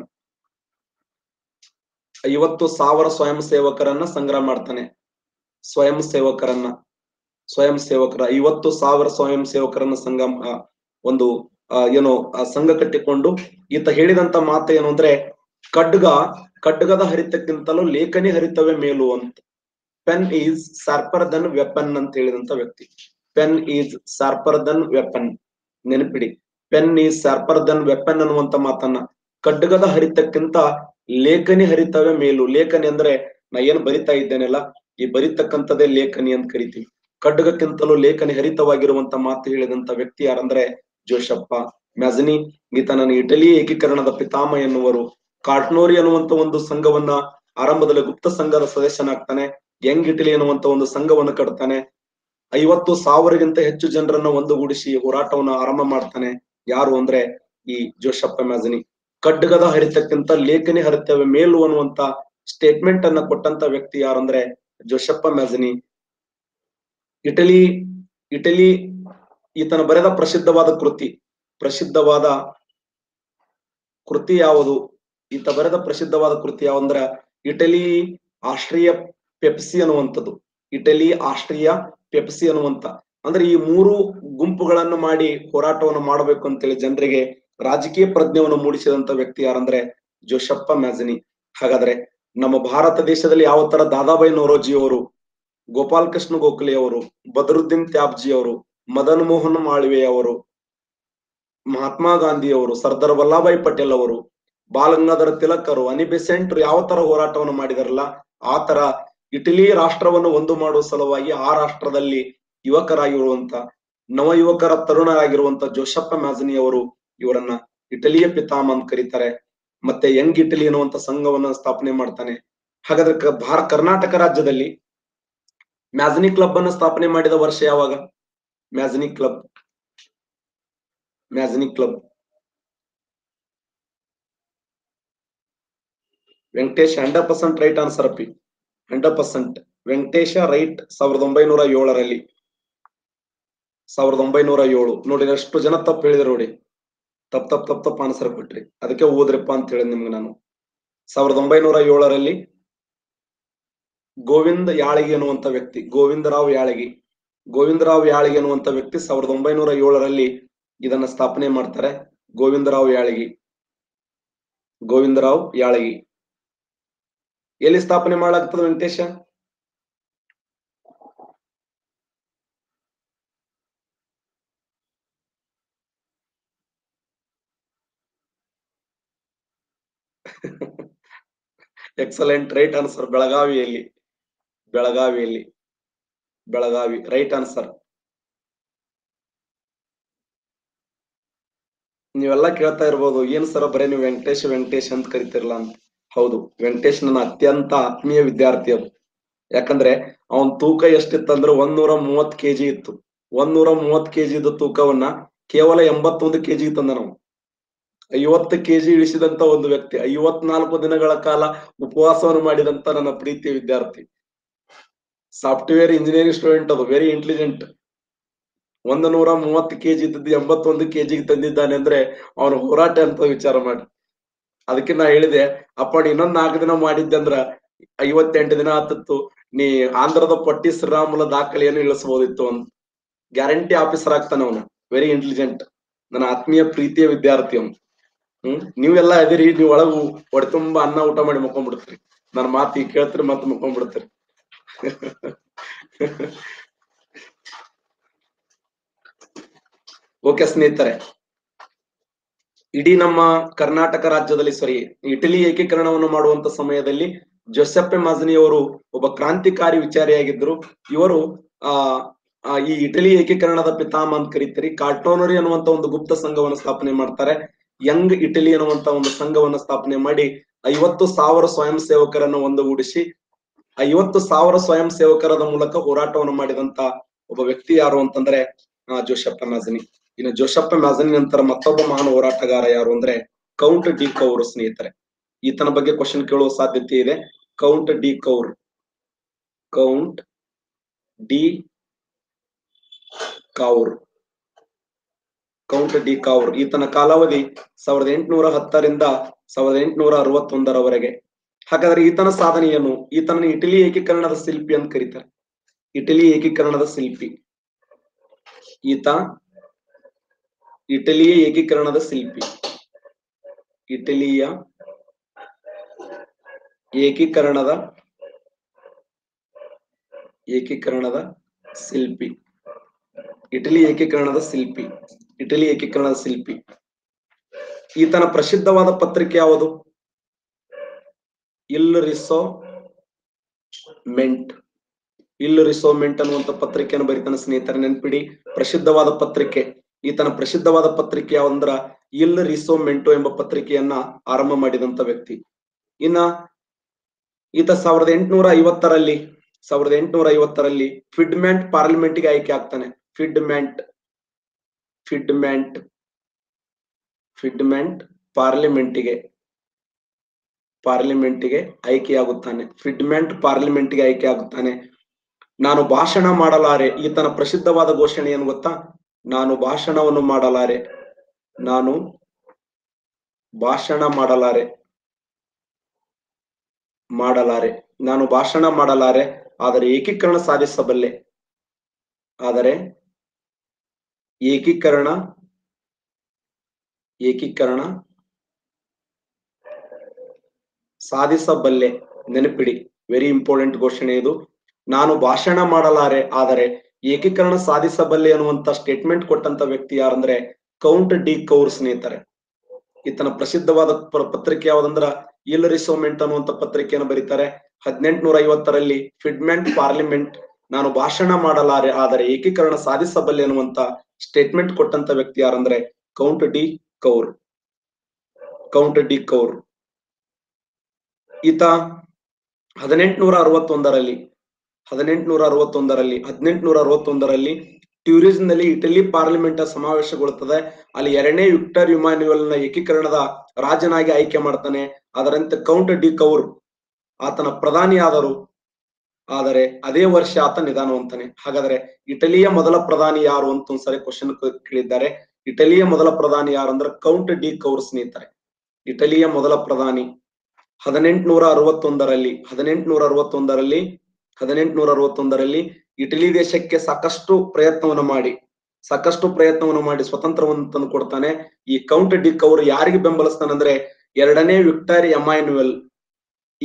A: ಐವತ್ತು ಸಾವಿರ ಸ್ವಯಂ ಸೇವಕರನ್ನ ಸಂಗ್ರಹ ಮಾಡ್ತಾನೆ ಸ್ವಯಂ ಸೇವಕರನ್ನ ಸ್ವಯಂ ಸೇವಕರ ಐವತ್ತು ಸಾವಿರ ಸ್ವಯಂ ಸೇವಕರನ್ನ ಸಂಘ ಆ, ಒಂದು ಆ, ಏನು ಆ ಸಂಘ ಕಟ್ಟಿಕೊಂಡು ಈತ ಹೇಳಿದಂತ ಮಾತು ಏನು ಅಂದ್ರೆ ಖಡ್ಗ ಖಡ್ಗದ ಹರಿತಕ್ಕಿಂತಲೂ ಲೇಖನಿ ಹರಿತವೇ ಮೇಲು ಅಂತ pen is sharper than weapon ಅಂತ ಹೇಳಿದಂತ ವ್ಯಕ್ತಿ pen is sharper than weapon ನೆನಪಿಡಿ pen is sharper than weapon ಅನ್ನುವಂತ ಮಾತನ್ನ ಖಡ್ಗದ ಹರಿತಕ್ಕಿಂತ ಲೇಖನಿ ಹರಿತವೇ ಮೇಲು ಲೇಖನಿ ಅಂದ್ರೆ ನಾ ಏನ್ ಬರಿತಾ ಇದ್ದೇನೆಲ್ಲ ಈ ಬರಿತಕ್ಕಂಥದ್ದೇ ಲೇಖನಿ ಅಂತ ಕರಿತೀವಿ ಖಡ್ಗಕ್ಕಿಂತಲೂ ಲೇಖನಿ ಹರಿತವಾಗಿರುವಂತ ಮಾತು ಹೇಳಿದಂತ ವ್ಯಕ್ತಿ ಯಾರಂದ್ರೆ ಜೋಶಪ್ಪ ಮ್ಯಾಜನಿ ಈತ ನನ್ನ ಇಟಲಿ ಏಕೀಕರಣದ ಪಿತಾಮ ಎನ್ನುವರು ಕಾರ್ಟ್ನೋರಿ ಅನ್ನುವಂತ ಒಂದು ಸಂಘವನ್ನ ಆರಂಭದಲ್ಲಿ ಗುಪ್ತ ಸಂಘದ ಸದಸ್ಯನಾಗ್ತಾನೆ ಯಂಗ್ ಇಟಲಿ ಅನ್ನುವಂತ ಒಂದು ಸಂಘವನ್ನು ಕಟ್ತಾನೆ ಐವತ್ತು ಸಾವಿರಗಿಂತ ಹೆಚ್ಚು ಜನರನ್ನ ಒಂದುಗೂಡಿಸಿ ಹೋರಾಟವನ್ನ ಆರಂಭ ಮಾಡ್ತಾನೆ ಯಾರು ಅಂದ್ರೆ ಈ ಜೋಶಪ್ಪ ಮ್ಯಾಜನಿ ಖಡ್ಗದ ಹರಿತಕ್ಕಿಂತ ಲೇಖನಿ ಹರಿತವೇ ಮೇಲು ಅನ್ನುವಂತ ಸ್ಟೇಟ್ಮೆಂಟ್ ಅನ್ನ ಕೊಟ್ಟಂತ ವ್ಯಕ್ತಿ ಯಾರಂದ್ರೆ ಜೋಶಪ್ಪ ಮ್ಯಾಜನಿ ಇಟಲಿ ಇಟಲಿ ಈತನ ಬರೆದ ಪ್ರಸಿದ್ಧವಾದ ಕೃತಿ ಪ್ರಸಿದ್ಧವಾದ ಕೃತಿ ಯಾವುದು ಈತ ಬರೆದ ಪ್ರಸಿದ್ಧವಾದ ಕೃತಿ ಯಾವಂದ್ರ ಇಟಲಿ ಆಸ್ಟ್ರಿಯಾ ಪೆಪ್ಸಿ ಅನ್ನುವಂಥದ್ದು ಇಟಲಿ ಆಸ್ಟ್ರಿಯಾ ಪೆಪ್ಸಿ ಅನ್ನುವಂತ ಅಂದ್ರೆ ಈ ಮೂರು ಗುಂಪುಗಳನ್ನು ಮಾಡಿ ಹೋರಾಟವನ್ನು ಮಾಡಬೇಕು ಅಂತೇಳಿ ಜನರಿಗೆ ರಾಜಕೀಯ ಪ್ರಜ್ಞೆಯನ್ನು ಮೂಡಿಸಿದಂತ ವ್ಯಕ್ತಿ ಯಾರಂದ್ರೆ ಜೋಶಪ್ಪ ಮ್ಯಾಜನಿ ಹಾಗಾದ್ರೆ ನಮ್ಮ ಭಾರತ ದೇಶದಲ್ಲಿ ಯಾವ ತರ ದಾದಾಬಾಯಿ ನವರೋಜಿ ಅವರು ಗೋಪಾಲ್ ಕೃಷ್ಣ ಗೋಖಲೆ ಅವರು ಬದರುದ್ದೀನ್ ತ್ಯಾಬ್ಜಿ ಅವರು ಮದನ್ ಮೋಹನ್ ಮಾಳ್ವೆ ಅವರು ಮಹಾತ್ಮ ಗಾಂಧಿ ಅವರು ಸರ್ದಾರ್ ವಲ್ಲಭಾಯ್ ಪಟೇಲ್ ಅವರು ಬಾಲಗಂಗಾಧರ ತಿಲಕರು ಅನಿ ಬೆಸೆಂಟ್ ಯಾವ ತರ ಹೋರಾಟವನ್ನು ಮಾಡಿದಾರಲ್ಲ ಆ ತರ ಇಟಲಿ ರಾಷ್ಟ್ರವನ್ನು ಒಂದು ಮಾಡುವ ಸಲುವಾಗಿ ಆ ರಾಷ್ಟ್ರದಲ್ಲಿ ಯುವಕರಾಗಿರುವಂತ ನವ ಯುವಕರ ತರುಣರಾಗಿರುವಂತ ಜೋಶಪ್ಪ ಮ್ಯಾಜನಿ ಅವರು ಇವರನ್ನ ಇಟಲಿಯ ಪಿತಾಮ ಅಂತ ಕರೀತಾರೆ ಮತ್ತೆ ಯಂಗ್ ಇಟಲಿ ಅನ್ನುವಂತ ಸಂಘವನ್ನ ಸ್ಥಾಪನೆ ಮಾಡ್ತಾನೆ ಹಾಗಾದ್ರೆ ಕ- ಭಾರ ಕರ್ನಾಟಕ ರಾಜ್ಯದಲ್ಲಿ ಮ್ಯಾಜನಿ ಕ್ಲಬ್ ಅನ್ನ ಸ್ಥಾಪನೆ ಮಾಡಿದ ವರ್ಷ ಯಾವಾಗ Mazzini club Mazzini club Venkatesh hundred percent right answer ಅಪ್ಪಿ ಹಂಡ್ರೆಡ್ ಪರ್ಸೆಂಟ್ ವೆಂಕಟೇಶ ರೈಟ್ ಸಾವಿರದ ಒಂಬೈನೂರ ಏಳರಲ್ಲಿ ಸಾವಿರದ ಒಂಬೈನೂರ ಏಳು ನೋಡಿ ಎಷ್ಟು ಜನ ತಪ್ಪು ಹೇಳಿದ್ರು ನೋಡಿ ತಪ್ಪ ತಪ್ಪ ತಪ್ಪ ತಪ್ಪ ಆನ್ಸರ್ ಕೊಟ್ರಿ ಅದಕ್ಕೆ ಓದ್ರಪ್ಪ ಅಂತ ಹೇಳಿದ್ ನಿಮ್ಗೆ ನಾನು ಸಾವಿರದ ಒಂಬೈನೂರ ಏಳರಲ್ಲಿ ಗೋವಿಂದ ಯಾಳಗಿ ಅನ್ನುವಂತ ವ್ಯಕ್ತಿ ಗೋವಿಂದರಾವ್ ಯಾಳಗಿ ಗೋವಿಂದರಾವ್ ಯಾಳಗಿ ಅನ್ನುವಂತ ವ್ಯಕ್ತಿ ಸಾವಿರದ ಒಂಬೈನೂರ ಏಳರಲ್ಲಿ ಇದನ್ನ ಸ್ಥಾಪನೆ ಮಾಡ್ತಾರೆ ಗೋವಿಂದರಾವ್ ಯಾಳಗಿ ಗೋವಿಂದರಾವ್ ಯಾಳಗಿ ಎಲ್ಲಿ ಸ್ಥಾಪನೆ ಮಾಡಲಾಗ್ತದೆ ವೆಂಕಟೇಶ ಎಕ್ಸಲೆಂಟ್ ರೈಟ್ ಆನ್ಸರ್ ಬೆಳಗಾವಿಯಲ್ಲಿ ಬೆಳಗಾವಿಯಲ್ಲಿ ಬೆಳಗಾವಿ ರೈಟ್ ಆನ್ಸರ್ ನೀವೆಲ್ಲ ಕೇಳ್ತಾ ಇರ್ಬೋದು ಏನ್ ಸರ್ ಬರೇ ನೀವು ವೆಂಕಟೇಶ್ ವೆಂಕಟೇಶ್ ಅಂತ ಕರಿತಿರಲ್ಲ ಅಂತ ಹೌದು ವೆಂಕಟೇಶ್ ನನ್ನ ಅತ್ಯಂತ ಆತ್ಮೀಯ ವಿದ್ಯಾರ್ಥಿ ಅದು ಯಾಕಂದ್ರೆ ಅವನ್ ತೂಕ ಎಷ್ಟಿತ್ತಂದ್ರೆ ಒಂದೂರ ಮೂವತ್ ಕೆಜಿ ಇತ್ತು ಒಂದೂರ ಮೂವತ್ ಕೆಜಿ ಇದ್ದ ತೂಕವನ್ನ ಕೇವಲ ಎಂಬತ್ತೊಂದು ಕೆಜಿ ತಂದ ನಾವು ಐವತ್ತು ಕೆಜಿ ಇಳಿಸಿದಂತ ಒಂದು ವ್ಯಕ್ತಿ ಐವತ್ನಾಲ್ಕು ದಿನಗಳ ಕಾಲ ಉಪವಾಸವನ್ನು ಮಾಡಿದಂತ ನನ್ನ ಪ್ರೀತಿಯ ವಿದ್ಯಾರ್ಥಿ ಸಾಫ್ಟ್ವೇರ್ ಇಂಜಿನಿಯರಿಂಗ್ ಸ್ಟೂಡೆಂಟ್ ಅದು ವೆರಿ ಇಂಟೆಲಿಜೆಂಟ್ ಒಂದು ನೂರ ಮೂವತ್ತು ಕೆಜಿ ಇದ್ದದ್ದು ಎಂಬತ್ತೊಂದು ಕೆಜಿಗೆ ತಂದಿದ್ದಾನೆ ಅಂದ್ರೆ ಅವನ ಹೋರಾಟ ಅಂತ ವಿಚಾರ ಮಾಡಿ ಅದಕ್ಕೆ ನಾ ಹೇಳಿದೆ ಅಪ್ಪ ಇನ್ನೊಂದ್ ನಾಲ್ಕು ದಿನ ಮಾಡಿದ್ದೆ ಅಂದ್ರ ಐವತ್ತೆಂಟು ದಿನ ಆತಿತ್ತು ನೀ ಆಂಧ್ರದ ಪಟ್ಟಿ ಶ್ರೀರಾಮುಲ ದಾಖಲೆಯನ್ನು ಇಳಿಸಬಹುದಿತ್ತು ಅಂತ ಗ್ಯಾರಂಟಿ ಆಫೀಸರ್ ಆಗ್ತಾನೆ ಅವನು ವೆರಿ ಇಂಟೆಲಿಜೆಂಟ್ ನನ್ನ ಆತ್ಮೀಯ ಪ್ರೀತಿಯ ವಿದ್ಯಾರ್ಥಿ ಅವನು ಹ್ಮ್ ನೀವೆಲ್ಲ ಅದಿರಿ ನೀವ್ ಒಳಗು ಹೊಟ್ಟೆ ತುಂಬಾ ಅನ್ನ ಊಟ ಮಾಡಿ ಮುಕ್ಕೊಂಡ್ಬಿಡ್ತೀರಿ ನನ್ನ ಮಾತು ಈಗ ಕೇಳ್ತೀರಿ ಮತ್ತೆ ಮುಕ್ಕೊಂಡ್ಬಿಡ್ತೀರಿ ಓಕೆ ಸ್ನೇಹಿತರೆ ಇಡೀ ನಮ್ಮ ಕರ್ನಾಟಕ ರಾಜ್ಯದಲ್ಲಿ ಸಾರಿ ಇಟಲಿ ಏಕೀಕರಣವನ್ನು ಮಾಡುವಂತ ಸಮಯದಲ್ಲಿ ಜೋಸೆಪ್ಪೆ ಮಾಜನಿಯವರು ಒಬ್ಬ ಕ್ರಾಂತಿಕಾರಿ ವಿಚಾರಿಯಾಗಿದ್ರು ಇವರು ಆ ಆ, ಈ ಇಟಲಿ ಏಕೀಕರಣದ ಪಿತಾಮ ಅಂತ ಕರೀತಾರೆ ಕಾರ್ಟೋನರಿ ಅನ್ನುವಂತ ಒಂದು ಗುಪ್ತ ಸಂಘವನ್ನು ಸ್ಥಾಪನೆ ಮಾಡ್ತಾರೆ ಯಂಗ್ ಇಟಲಿ ಅನ್ನುವಂತ ಒಂದು ಸಂಘವನ್ನ ಸ್ಥಾಪನೆ ಮಾಡಿ ಐವತ್ತು ಸಾವಿರ ಸ್ವಯಂ ಸೇವಕರನ್ನು ಒಂದುಗೂಡಿಸಿ ಐವತ್ತು ಸಾವಿರ ಸ್ವಯಂ ಸೇವಕರದ ಮೂಲಕ ಹೋರಾಟವನ್ನು ಮಾಡಿದಂತ ಒಬ್ಬ ವ್ಯಕ್ತಿ ಯಾರು ಅಂತಂದ್ರೆ ಆ, ಜೋಸೆಪ್ಪ ಮ್ಯಾಜನಿ ಇನ್ನು ಜೋಸೆಪ್ಪ ಮ್ಯಾಜನಿ ನಂತರ ಮತ್ತೊಬ್ಬ ಮಹಾನ್ ಹೋರಾಟಗಾರ ಯಾರು ಅಂದ್ರೆ ಕೌಂಟ್ ಡಿ ಕೌರ್ ಸ್ನೇಹಿತರೆ ಈತನ ಬಗ್ಗೆ ಕ್ವಶನ್ ಕೇಳುವ ಸಾಧ್ಯತೆ ಇದೆ Count de Cavour Count de Cavour Count de Cavour ಈತನ ಕಾಲಾವಧಿ ಸಾವಿರದ ಎಂಟುನೂರ ಹತ್ತರಿಂದ ಸಾವಿರದ ಎಂಟುನೂರ ಅರವತ್ತೊಂದರವರೆಗೆ ಹಾಗಾದ್ರೆ ಈತನ ಸಾಧನೆ ಏನು ಈತನ ಇಟಲಿ ಏಕೀಕರಣದ ಶಿಲ್ಪಿ ಅಂತ ಕರೀತಾರೆ ಇಟಲಿ ಏಕೀಕರಣದ ಶಿಲ್ಪಿ ಈತ ಇಟಲಿಯ ಏಕೀಕರಣದ ಶಿಲ್ಪಿ ಇಟಲಿಯ ಏಕೀಕರಣದ ಏಕೀಕರಣದ ಶಿಲ್ಪಿ ಇಟಲಿ ಏಕೀಕರಣದ ಶಿಲ್ಪಿ ಇಟಲಿ ಏಕೀಕರಣದ ಶಿಲ್ಪಿ ಈತನ ಪ್ರಸಿದ್ಧವಾದ ಪತ್ರಿಕೆ ಯಾವುದು ಇಲ್ ರಿಸೋ ಮೆಂಟ್ ಇಲ್ ರಿಸೋ ಮೆಂಟ್ ಅನ್ನುವಂತ ಪತ್ರಿಕೆಯನ್ನು ಬರೀತಾನೆ ಸ್ನೇಹಿತರ ನೆನ್ಪಿಡಿ ಪ್ರಸಿದ್ಧವಾದ ಪತ್ರಿಕೆ ಈತನ ಪ್ರಸಿದ್ಧವಾದ ಪತ್ರಿಕೆ ಯಾವಂದ್ರ ಇಲ್ ರಿಸೋ ಮೆಂಟೋ ಎಂಬ ಪತ್ರಿಕೆಯನ್ನ ಆರಂಭ ಮಾಡಿದಂತ ವ್ಯಕ್ತಿ ಇನ್ನ ಈತ ಸಾವಿರದ ಎಂಟುನೂರ ಐವತ್ತರಲ್ಲಿ ಸಾವಿರದ ಎಂಟುನೂರ ಐವತ್ತರಲ್ಲಿ ಫಿಡ್ಮೆಂಟ್ ಪಾರ್ಲಿಮೆಂಟ್ಗೆ ಆಯ್ಕೆ ಆಗ್ತಾನೆ ಫಿಡ್ಮೆಂಟ್ ಫಿಡ್ಮೆಂಟ್ ಫಿಡ್ಮೆಂಟ್ ಪಾರ್ಲಿಮೆಂಟಿಗೆ ಪಾರ್ಲಿಮೆಂಟಿಗೆ ಆಯ್ಕೆಯಾಗುತ್ತಾನೆ ಫಿಡ್ಮೆಂಟ್ ಪಾರ್ಲಿಮೆಂಟ್ಗೆ ಆಯ್ಕೆ ಆಗುತ್ತಾನೆ ನಾನು ಭಾಷಣ ಮಾಡಲಾರೆ ಈತನ ಪ್ರಸಿದ್ಧವಾದ ಘೋಷಣೆ ಏನು ಗೊತ್ತಾ ನಾನು ಭಾಷಣವನ್ನು ಮಾಡಲಾರೆ ನಾನು ಭಾಷಣ ಮಾಡಲಾರೆ ಮಾಡಲಾರೆ ನಾನು ಭಾಷಣ ಮಾಡಲಾರೆ ಆದರೆ ಏಕೀಕರಣ ಸಾಧಿಸಬಲ್ಲೆ ಆದರೆ ಏಕೀಕರಣ ಏಕೀಕರಣ ಸಾಧಿಸಬಲ್ಲೆ ನೆನಪಿಡಿ ವೆರಿ ಇಂಪಾರ್ಟೆಂಟ್ ಘೋಷಣೆ ಇದು ನಾನು ಭಾಷಣ ಮಾಡಲಾರೆ ಆದರೆ ಏಕೀಕರಣ ಸಾಧಿಸಬಲ್ಲೆ ಅನ್ನುವಂತ ಸ್ಟೇಟ್ಮೆಂಟ್ ಕೊಟ್ಟಂತ ವ್ಯಕ್ತಿ ಯಾರಂದ್ರೆ ಕೌಂಟ್ ಡಿ ಕೌರ್ ಸ್ನೇಹಿತರೆ ಈತನ ಪ್ರಸಿದ್ಧವಾದ ಪ- ಪತ್ರಿಕೆ ಯಾವ್ದಂದ್ರ ಇಲ್ ರಿಸೋಮೆಂಟ್ ಅನ್ನುವಂತ ಪತ್ರಿಕೆಯನ್ನು ಬರೀತಾರೆ ಹದಿನೆಂಟುನೂರ ಐವತ್ತರಲ್ಲಿ ಫಿಡ್ಮೆಂಟ್ ಪಾರ್ಲಿಮೆಂಟ್ ನಾನು ಭಾಷಣ ಮಾಡಲಾರೆ ಆದರೆ ಏಕೀಕರಣ ಸಾಧಿಸಬಲ್ಲೆ ಅನ್ನುವಂತ ಸ್ಟೇಟ್ಮೆಂಟ್ ಕೊಟ್ಟಂತ ವ್ಯಕ್ತಿ ಯಾರಂದ್ರೆ Count de Cavour Count de Cavour ಈತ ಹದಿನೆಂಟುನೂರ ಅರವತ್ತೊಂದರಲ್ಲಿ ಹದಿನೆಂಟುನೂರ ಅರವತ್ತೊಂದರಲ್ಲಿ ಹದಿನೆಂಟುನೂರ ಅರವತ್ತೊಂದರಲ್ಲಿ ಟ್ಯೂರಿಸ್ ನಲ್ಲಿ ಇಟಲಿ ಪಾರ್ಲಿಮೆಂಟ್ ಸಮಾವೇಶಗೊಳ್ಳುತ್ತದೆ ಅಲ್ಲಿ ಎರಡನೇ ವಿಕ್ಟರ್ ಯುಮಾನ್ಯುವಲ್ ನ ಏಕೀಕರಣದ ರಾಜನಾಗಿ ಆಯ್ಕೆ ಮಾಡ್ತಾನೆ ಅದರಂತೆ ಕೌಂಟ್ ಡಿ ಕೌರ್ ಆತನ ಪ್ರಧಾನಿಯಾದರು ಆದರೆ ಅದೇ ವರ್ಷ ಆತ ನಿಧಾನ ಹೊಂತಾನೆ ಹಾಗಾದ್ರೆ ಇಟಲಿಯ ಮೊದಲ ಪ್ರಧಾನಿ ಯಾರು ಅಂತ ಒಂದ್ಸರಿ ಕ್ವಶನ್ ಕೇಳಿದ್ದಾರೆ ಇಟಲಿಯ ಮೊದಲ ಪ್ರಧಾನಿ ಯಾರು ಅಂದ್ರೆ ಕೌಂಟ್ ಡಿ ಕೌರ್ ಸ್ನೇಹಿತರೆ ಇಟಲಿಯ ಮೊದಲ ಪ್ರಧಾನಿ ಹದಿನೆಂಟುನೂರ ಅರವತ್ತೊಂದರಲ್ಲಿ ಹದಿನೆಂಟುನೂರ ಅರವತ್ತೊಂದರಲ್ಲಿ ಹದಿನೆಂಟುನೂರ ಅರವತ್ತೊಂದರಲ್ಲಿ ಇಟಲಿ ದೇಶಕ್ಕೆ ಸಾಕಷ್ಟು ಪ್ರಯತ್ನವನ್ನು ಮಾಡಿ ಸಾಕಷ್ಟು ಪ್ರಯತ್ನವನ್ನು ಮಾಡಿ ಸ್ವತಂತ್ರವನ್ನು ತಂದು ಕೊಡ್ತಾನೆ ಈ ಕೌಂಟ್ ಡಿ ಕೌರ್ ಯಾರಿಗೆ ಬೆಂಬಲಿಸ್ತಾನಂದ್ರೆ ಎರಡನೇ ವಿಕ್ಟರ್ ಎಮಾನ್ಯುಯಲ್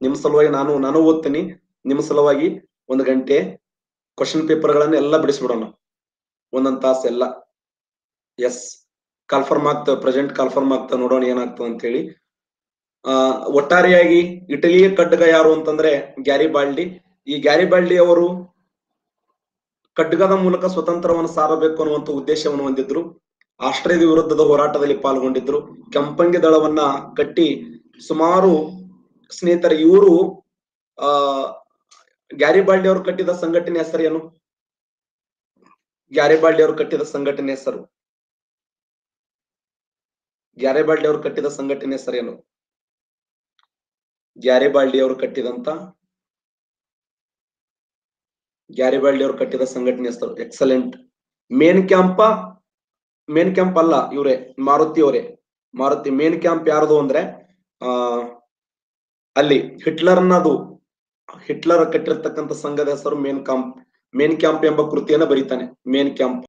A: ನಿಮ್ ಸಲುವಾಗಿ ನಾನು ನಾನು ಓದ್ತೀನಿ ನಿಮ್ ಸಲುವಾಗಿ ಒಂದು ಗಂಟೆ ಕ್ವಶನ್ ಪೇಪರ್ ಗಳನ್ನ ಎಲ್ಲ ಬಿಡಿಸ್ಬಿಡೋಣ ಒಂದೊಂದ್ ತಾಸು ಎಲ್ಲ ಎಸ್ ಕಾಲ್ಫರ್ಮ್ ಆಗ್ತವೆ ಪ್ರೆಸೆಂಟ್ ಕಾಲ್ಫರ್ಮ್ ಆಗ್ತವೆ ನೋಡೋಣ ಏನಾಗ್ತದೆ ಅಂತ ಹೇಳಿ ಆ ಒಟ್ಟಾರೆಯಾಗಿ ಇಟಲಿಯ ಖಡ್ಗ ಯಾರು ಅಂತಂದ್ರೆ ಗ್ಯಾರಿ ಬಾಲ್ಡಿ ಈ ಗ್ಯಾರಿ ಬಾಲ್ಡಿ ಅವರು ಖಡ್ಗದ ಮೂಲಕ ಸ್ವತಂತ್ರವನ್ನು ಸಾರಬೇಕು ಅನ್ನುವಂತ ಉದ್ದೇಶವನ್ನು ಹೊಂದಿದ್ರು ಆಸ್ಟ್ರೇಲಿಯ ವಿರುದ್ಧದ ಹೋರಾಟದಲ್ಲಿ ಪಾಲ್ಗೊಂಡಿದ್ರು ಕೆಂಪಂಗಿ ದಳವನ್ನ ಕಟ್ಟಿ ಸುಮಾರು ಸ್ನೇಹಿತರೆ ಇವರು ಆ ಗ್ಯಾರಿಬಾಲ್ಡಿ ಅವರು ಕಟ್ಟಿದ ಸಂಘಟನೆ ಹೆಸರು ಏನು ಗ್ಯಾರಿಬಾಲ್ಡಿ ಅವರು ಕಟ್ಟಿದ ಸಂಘಟನೆ ಹೆಸರು ಗ್ಯಾರಿಬಾಲ್ಡಿ ಅವರು ಕಟ್ಟಿದ ಸಂಘಟನೆ ಹೆಸರೇನು ಗ್ಯಾರಿಬಾಲ್ಡಿ ಅವರು ಕಟ್ಟಿದಂತ ಗ್ಯಾರಿಬಾಲ್ಡಿ ಅವರು ಕಟ್ಟಿದ ಸಂಘಟನೆ ಹೆಸರು excellent Mein Kampf Mein Kampf ಅಲ್ಲ ಇವರೇ ಮಾರುತಿ ಅವರೇ ಮಾರುತಿ ಮೇನ್ ಕ್ಯಾಂಪ್ ಯಾರ್ದು ಅಂದ್ರೆ ಆ ಅಲ್ಲಿ ಹಿಟ್ಲರ್ನದು ಹಿಟ್ಲರ್ ಕಟ್ಟಿರ್ತಕ್ಕಂಥ ಸಂಘದ ಹೆಸರು ಮೇನ್ ಕ್ಯಾಂಪ್ ಮೇನ್ ಕ್ಯಾಂಪ್ ಎಂಬ ಕೃತಿಯನ್ನ ಬರೀತಾನೆ ಮೇನ್ ಕ್ಯಾಂಪ್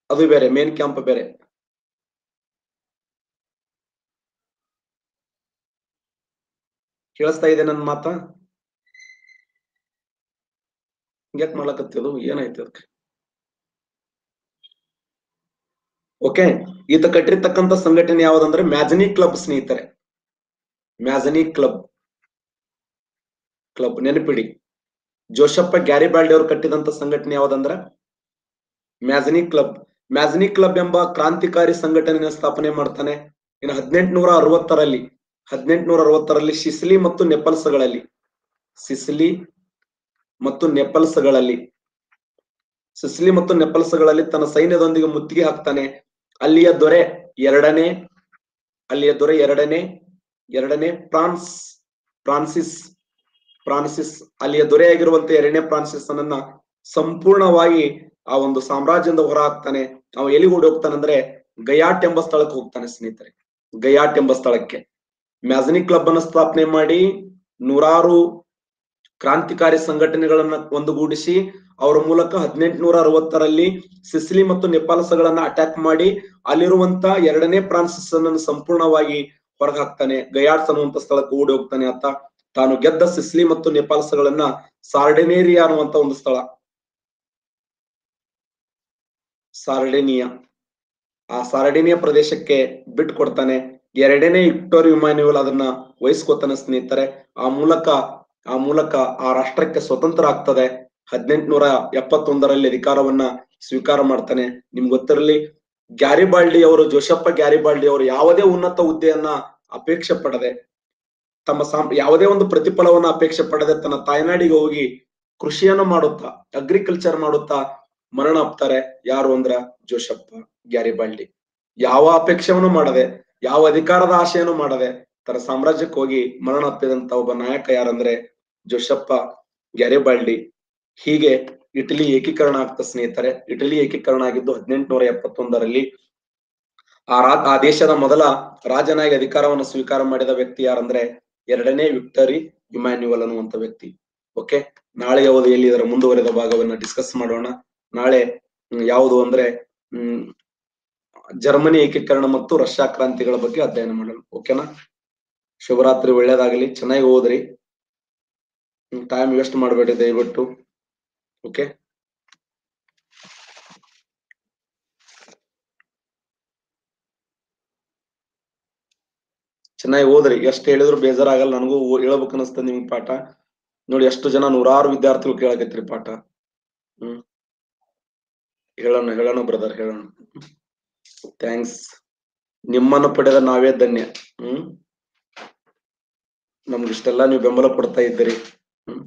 A: ಅದು ಬೇರೆ ಮೇನ್ ಕ್ಯಾಂಪ್ ಬೇರೆ ಕೇಳಿಸ್ತಾ ಇದೆ ನನ್ನ ಮಾತ ಹಿಂಗ್ಯಾಕ್ ಮಾಡ್ಲಕತ್ತಿದು ಏನಾಯ್ತು ಅದಕ್ಕೆ ಓಕೆ ಈತ ಕಟ್ಟಿರ್ತಕ್ಕಂಥ ಸಂಘಟನೆ ಯಾವ್ದಂದ್ರೆ ಮ್ಯಾಜನಿ ಕ್ಲಬ್ ಸ್ನೇಹಿತರೆ ಮ್ಯಾಜನಿ ಕ್ಲಬ್ ಕ್ಲಬ್ ನೆನಪಿಡಿ ಜೋಶಪ್ಪ ಗ್ಯಾರಿಬಾಲ್ಡಿ ಅವರು ಕಟ್ಟಿದಂತ ಸಂಘಟನೆ ಯಾವ್ದಂದ್ರ ಮ್ಯಾಜನಿ ಕ್ಲಬ್ ಮ್ಯಾಜನಿ ಕ್ಲಬ್ ಎಂಬ ಕ್ರಾಂತಿಕಾರಿ ಸಂಘಟನೆಯ ಸ್ಥಾಪನೆ ಮಾಡ್ತಾನೆ ಇನ್ನು ಹದಿನೆಂಟುನೂರ ಅರವತ್ತರಲ್ಲಿ ಹದಿನೆಂಟುನೂರ ಅರವತ್ತರಲ್ಲಿ ಸಿಸಿಲಿ ಮತ್ತು ನೆಪಲ್ಸ್ಗಳಲ್ಲಿ ಸಿಸಿಲಿ ಮತ್ತು ನೆಪಲ್ಸ್ಗಳಲ್ಲಿ ಸಿಸಿಲಿ ಮತ್ತು ನೆಪಲ್ಸ್ಗಳಲ್ಲಿ ತನ್ನ ಸೈನ್ಯದೊಂದಿಗೆ ಮುತ್ತಿಗೆ ಹಾಕ್ತಾನೆ ಅಲ್ಲಿಯ ದೊರೆ ಎರಡನೇ ಅಲ್ಲಿಯ ದೊರೆ ಎರಡನೇ ಎರಡನೇ ಫ್ರಾನ್ಸ್ ಫ್ರಾನ್ಸಿಸ್ ಫ್ರಾನ್ಸಿಸ್ ಅಲ್ಲಿಯ ದೊರೆಯಾಗಿರುವಂತೆ ಎರಡನೇ ಫ್ರಾನ್ಸಿಸ್ ಅನ್ನ ಸಂಪೂರ್ಣವಾಗಿ ಆ ಒಂದು ಸಾಮ್ರಾಜ್ಯದಿಂದ ಹೊರ ಹಾಕ್ತಾನೆ ಅವ ಎಲ್ಲಿಗೆ ಓಡಿ ಹೋಗ್ತಾನೆ ಅಂದ್ರೆ ಗಯಾಟ್ ಎಂಬ ಸ್ಥಳಕ್ಕೆ ಹೋಗ್ತಾನೆ ಸ್ನೇಹಿತರೆ ಗಯಾಟ್ ಎಂಬ ಸ್ಥಳಕ್ಕೆ ಮ್ಯಾಜನಿ ಕ್ಲಬ್ ಅನ್ನು ಸ್ಥಾಪನೆ ಮಾಡಿ ನೂರಾರು ಕ್ರಾಂತಿಕಾರಿ ಸಂಘಟನೆಗಳನ್ನ ಒಂದುಗೂಡಿಸಿ ಅವರ ಮೂಲಕ ಹದಿನೆಂಟುನೂರ ಅರವತ್ತರಲ್ಲಿ ಸಿಸಿಲಿ ಮತ್ತು ನೆಪಾಲ್ಸ್ಗಳನ್ನ ಅಟ್ಯಾಕ್ ಮಾಡಿ ಅಲ್ಲಿರುವಂತ ಎರಡನೇ ಫ್ರಾನ್ಸಿಸ್ ಅನ್ನು ಸಂಪೂರ್ಣವಾಗಿ ಹೊರಗೆ ಹಾಕ್ತಾನೆ ಗಯಾಟ್ಸ್ ಅನ್ನುವಂತ ಸ್ಥಳಕ್ಕೆ ಓಡಿ ಹೋಗ್ತಾನೆ ಆತ ತಾನು ಗೆದ್ದ ಸಿಸ್ಲಿ ಮತ್ತು ನೆಪಾಲ್ಸ್ಗಳನ್ನ ಸಾರ್ಡೆನೇರಿಯಾ ಅನ್ನುವಂತ ಒಂದು ಸ್ಥಳ ಸಾರ್ಡೆನಿಯಾ ಆ ಸಾರ್ಡೆನಿಯಾ ಪ್ರದೇಶಕ್ಕೆ ಬಿಟ್ಟು ಕೊಡ್ತಾನೆ ಎರಡನೇ ವಿಕ್ಟೋರ್ ಇಮಾನ್ಯುವಲ್ ಅದನ್ನ ವಹಿಸ್ಕೊತಾನೆ ಸ್ನೇಹಿತರೆ ಆ ಮೂಲಕ ಆ ಮೂಲಕ ಆ ರಾಷ್ಟ್ರಕ್ಕೆ ಸ್ವತಂತ್ರ ಆಗ್ತದೆ ಹದಿನೆಂಟುನೂರ ಎಪ್ಪತ್ತೊಂದರಲ್ಲಿ ಅಧಿಕಾರವನ್ನ ಸ್ವೀಕಾರ ಮಾಡ್ತಾನೆ ನಿಮ್ಗೆ ಗೊತ್ತಿರಲಿ ಗ್ಯಾರಿಬಾಲ್ಡಿ ಅವರು ಜೋಶಪ್ಪ ಗ್ಯಾರಿಬಾಲ್ಡಿ ಅವರು ಯಾವುದೇ ಉನ್ನತ ಹುದ್ದೆಯನ್ನ ಅಪೇಕ್ಷೆ ಪಡದೆ ತಮ್ಮ ಸಾಂ ಯಾವುದೇ ಒಂದು ಪ್ರತಿಫಲವನ್ನ ಅಪೇಕ್ಷೆ ಪಡದೆ ತನ್ನ ತಾಯ್ನಾಡಿಗೆ ಹೋಗಿ ಕೃಷಿಯನ್ನು ಮಾಡುತ್ತಾ ಅಗ್ರಿಕಲ್ಚರ್ ಮಾಡುತ್ತಾ ಮರಣ ಅಪ್ತಾರೆ ಯಾರು ಅಂದ್ರ ಜೋಶಪ್ಪ ಗ್ಯಾರಿಬಾಲ್ಡಿ ಯಾವ ಅಪೇಕ್ಷೆಯನ್ನು ಮಾಡದೆ ಯಾವ ಅಧಿಕಾರದ ಆಶೆಯನ್ನು ಮಾಡದೆ ತನ್ನ ಸಾಮ್ರಾಜ್ಯಕ್ಕೆ ಹೋಗಿ ಮರಣ ಅಪ್ಪಿದಂತ ಒಬ್ಬ ನಾಯಕ ಯಾರಂದ್ರೆ ಜೋಶಪ್ಪ ಗ್ಯಾರಿಬಾಲ್ಡಿ ಹೀಗೆ ಇಟಲಿ ಏಕೀಕರಣ ಆಗ್ತ ಸ್ನೇಹಿತರೆ ಇಟಲಿ ಏಕೀಕರಣ ಆಗಿದ್ದು ಹದಿನೆಂಟುನೂರ ಎಪ್ಪತ್ತೊಂದರಲ್ಲಿ ಆ ರಾ ಆ ದೇಶದ ಮೊದಲ ರಾಜನಾಗಿ ಅಧಿಕಾರವನ್ನು ಸ್ವೀಕಾರ ಮಾಡಿದ ವ್ಯಕ್ತಿ ಯಾರಂದ್ರೆ ಎರಡನೇ ವಿಕ್ಟರಿ ಇಮ್ಯಾನ್ಯುವಲ್ ಅನ್ನುವಂತ ವ್ಯಕ್ತಿ ಓಕೆ ನಾಳೆ ಅವಧಿಯಲ್ಲಿ ಇದರ ಮುಂದುವರೆದ ಭಾಗವನ್ನ ಡಿಸ್ಕಸ್ ಮಾಡೋಣ ನಾಳೆ ಹ್ಮ್, ಯಾವುದು ಅಂದ್ರೆ ಹ್ಮ್ ಜರ್ಮನಿ ಏಕೀಕರಣ ಮತ್ತು ರಷ್ಯಾ ಕ್ರಾಂತಿಗಳ ಬಗ್ಗೆ ಅಧ್ಯಯನ ಮಾಡೋಣ ಓಕೆನಾ ಶುಭರಾತ್ರಿ ಒಳ್ಳೇದಾಗಲಿ ಚೆನ್ನಾಗಿ ಓದ್ರಿ ಟೈಮ್ ವೇಸ್ಟ್ ಮಾಡಬೇಡಿ ದಯವಿಟ್ಟು ಓಕೆ ಚೆನ್ನಾಗಿ ಓದ್ರಿ ಎಷ್ಟು ಹೇಳಿದ್ರು ಬೇಜಾರಾಗಲ್ಲ ನನಗೂ ಓ- ಹೇಳ್ಬೇಕು ಅನಿಸ್ತದೆ ನಿಮ್ಗೆ ಪಾಠ ನೋಡಿ ಎಷ್ಟು ಜನ ನೂರಾರು ವಿದ್ಯಾರ್ಥಿಗಳು ಕೇಳಕತ್ರಿ ಪಾಠ ಹ್ಮ್ ಹೇಳೋಣ ಹೇಳೋಣ ಬ್ರದರ್ ಹೇಳೋಣ ಥ್ಯಾಂಕ್ಸ್ ನಿಮ್ಮನ್ನು ಪಡೆದ ನಾವೇ ಧನ್ಯ ಹ್ಮ್ ನಮ್ಗೆ ಇಷ್ಟೆಲ್ಲ ನೀವು ಬೆಂಬಲ ಕೊಡ್ತಾ ಇದ್ದೀರಿ ಹ್ಮ್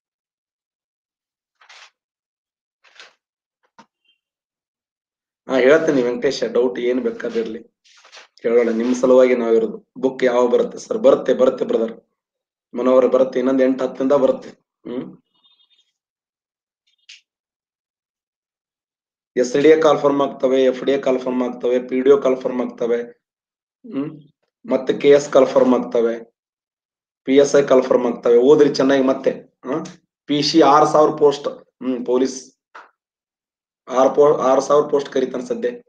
A: ಹಾ ಹೇಳ್ತೀನಿ ವೆಂಕಟೇಶ ಡೌಟ್ ಏನ್ ಬೇಕಾದಿರ್ಲಿ ಕೇಳೋಣ ನಿಮ್ ಸಲುವಾಗಿ ನಾವಿರೋದು ಬುಕ್ ಯಾವ ಬರುತ್ತೆ ಸರ್ ಬರುತ್ತೆ ಬರುತ್ತೆ ಬ್ರದರ್ ಮನೋಹರ ಬರುತ್ತೆ ಇನ್ನೊಂದ್ ಎಂಟು ಹತ್ತಿಂದ ಬರುತ್ತೆ ಹ್ಮ್ ಎಸ್ ಡಿ ಎ ಕಾಲ್ಫರ್ಮ್ ಆಗ್ತವೆ ಎಫ್ ಡಿ ಎ ಕಾಲ್ಫರ್ಮ್ ಆಗ್ತವೆ ಪಿ ಡಿ ಒ ಕಾಲ್ಫರ್ಮ್ ಆಗ್ತವೆ ಹ್ಮ್ ಮತ್ತೆ ಕೆ ಎಸ್ ಕಾಲ್ಫರ್ಮ್ ಆಗ್ತವೆ ಪಿ ಎಸ್ ಐ ಕಾಲ್ಫರ್ಮ್ ಆಗ್ತವೆ ಓದ್ರಿ ಚೆನ್ನಾಗಿ ಮತ್ತೆ ಪಿ ಸಿ ಆರ್ ಸಾವಿರ ಪೋಸ್ಟ್ ಹ್ಮ್ ಪೊಲೀಸ್ ಆರ್ ಪೋ ಆರ್ ಸಾವಿರ ಪೋಸ್ಟ್ ಕರೀತಾನೆ ಸದ್ಯ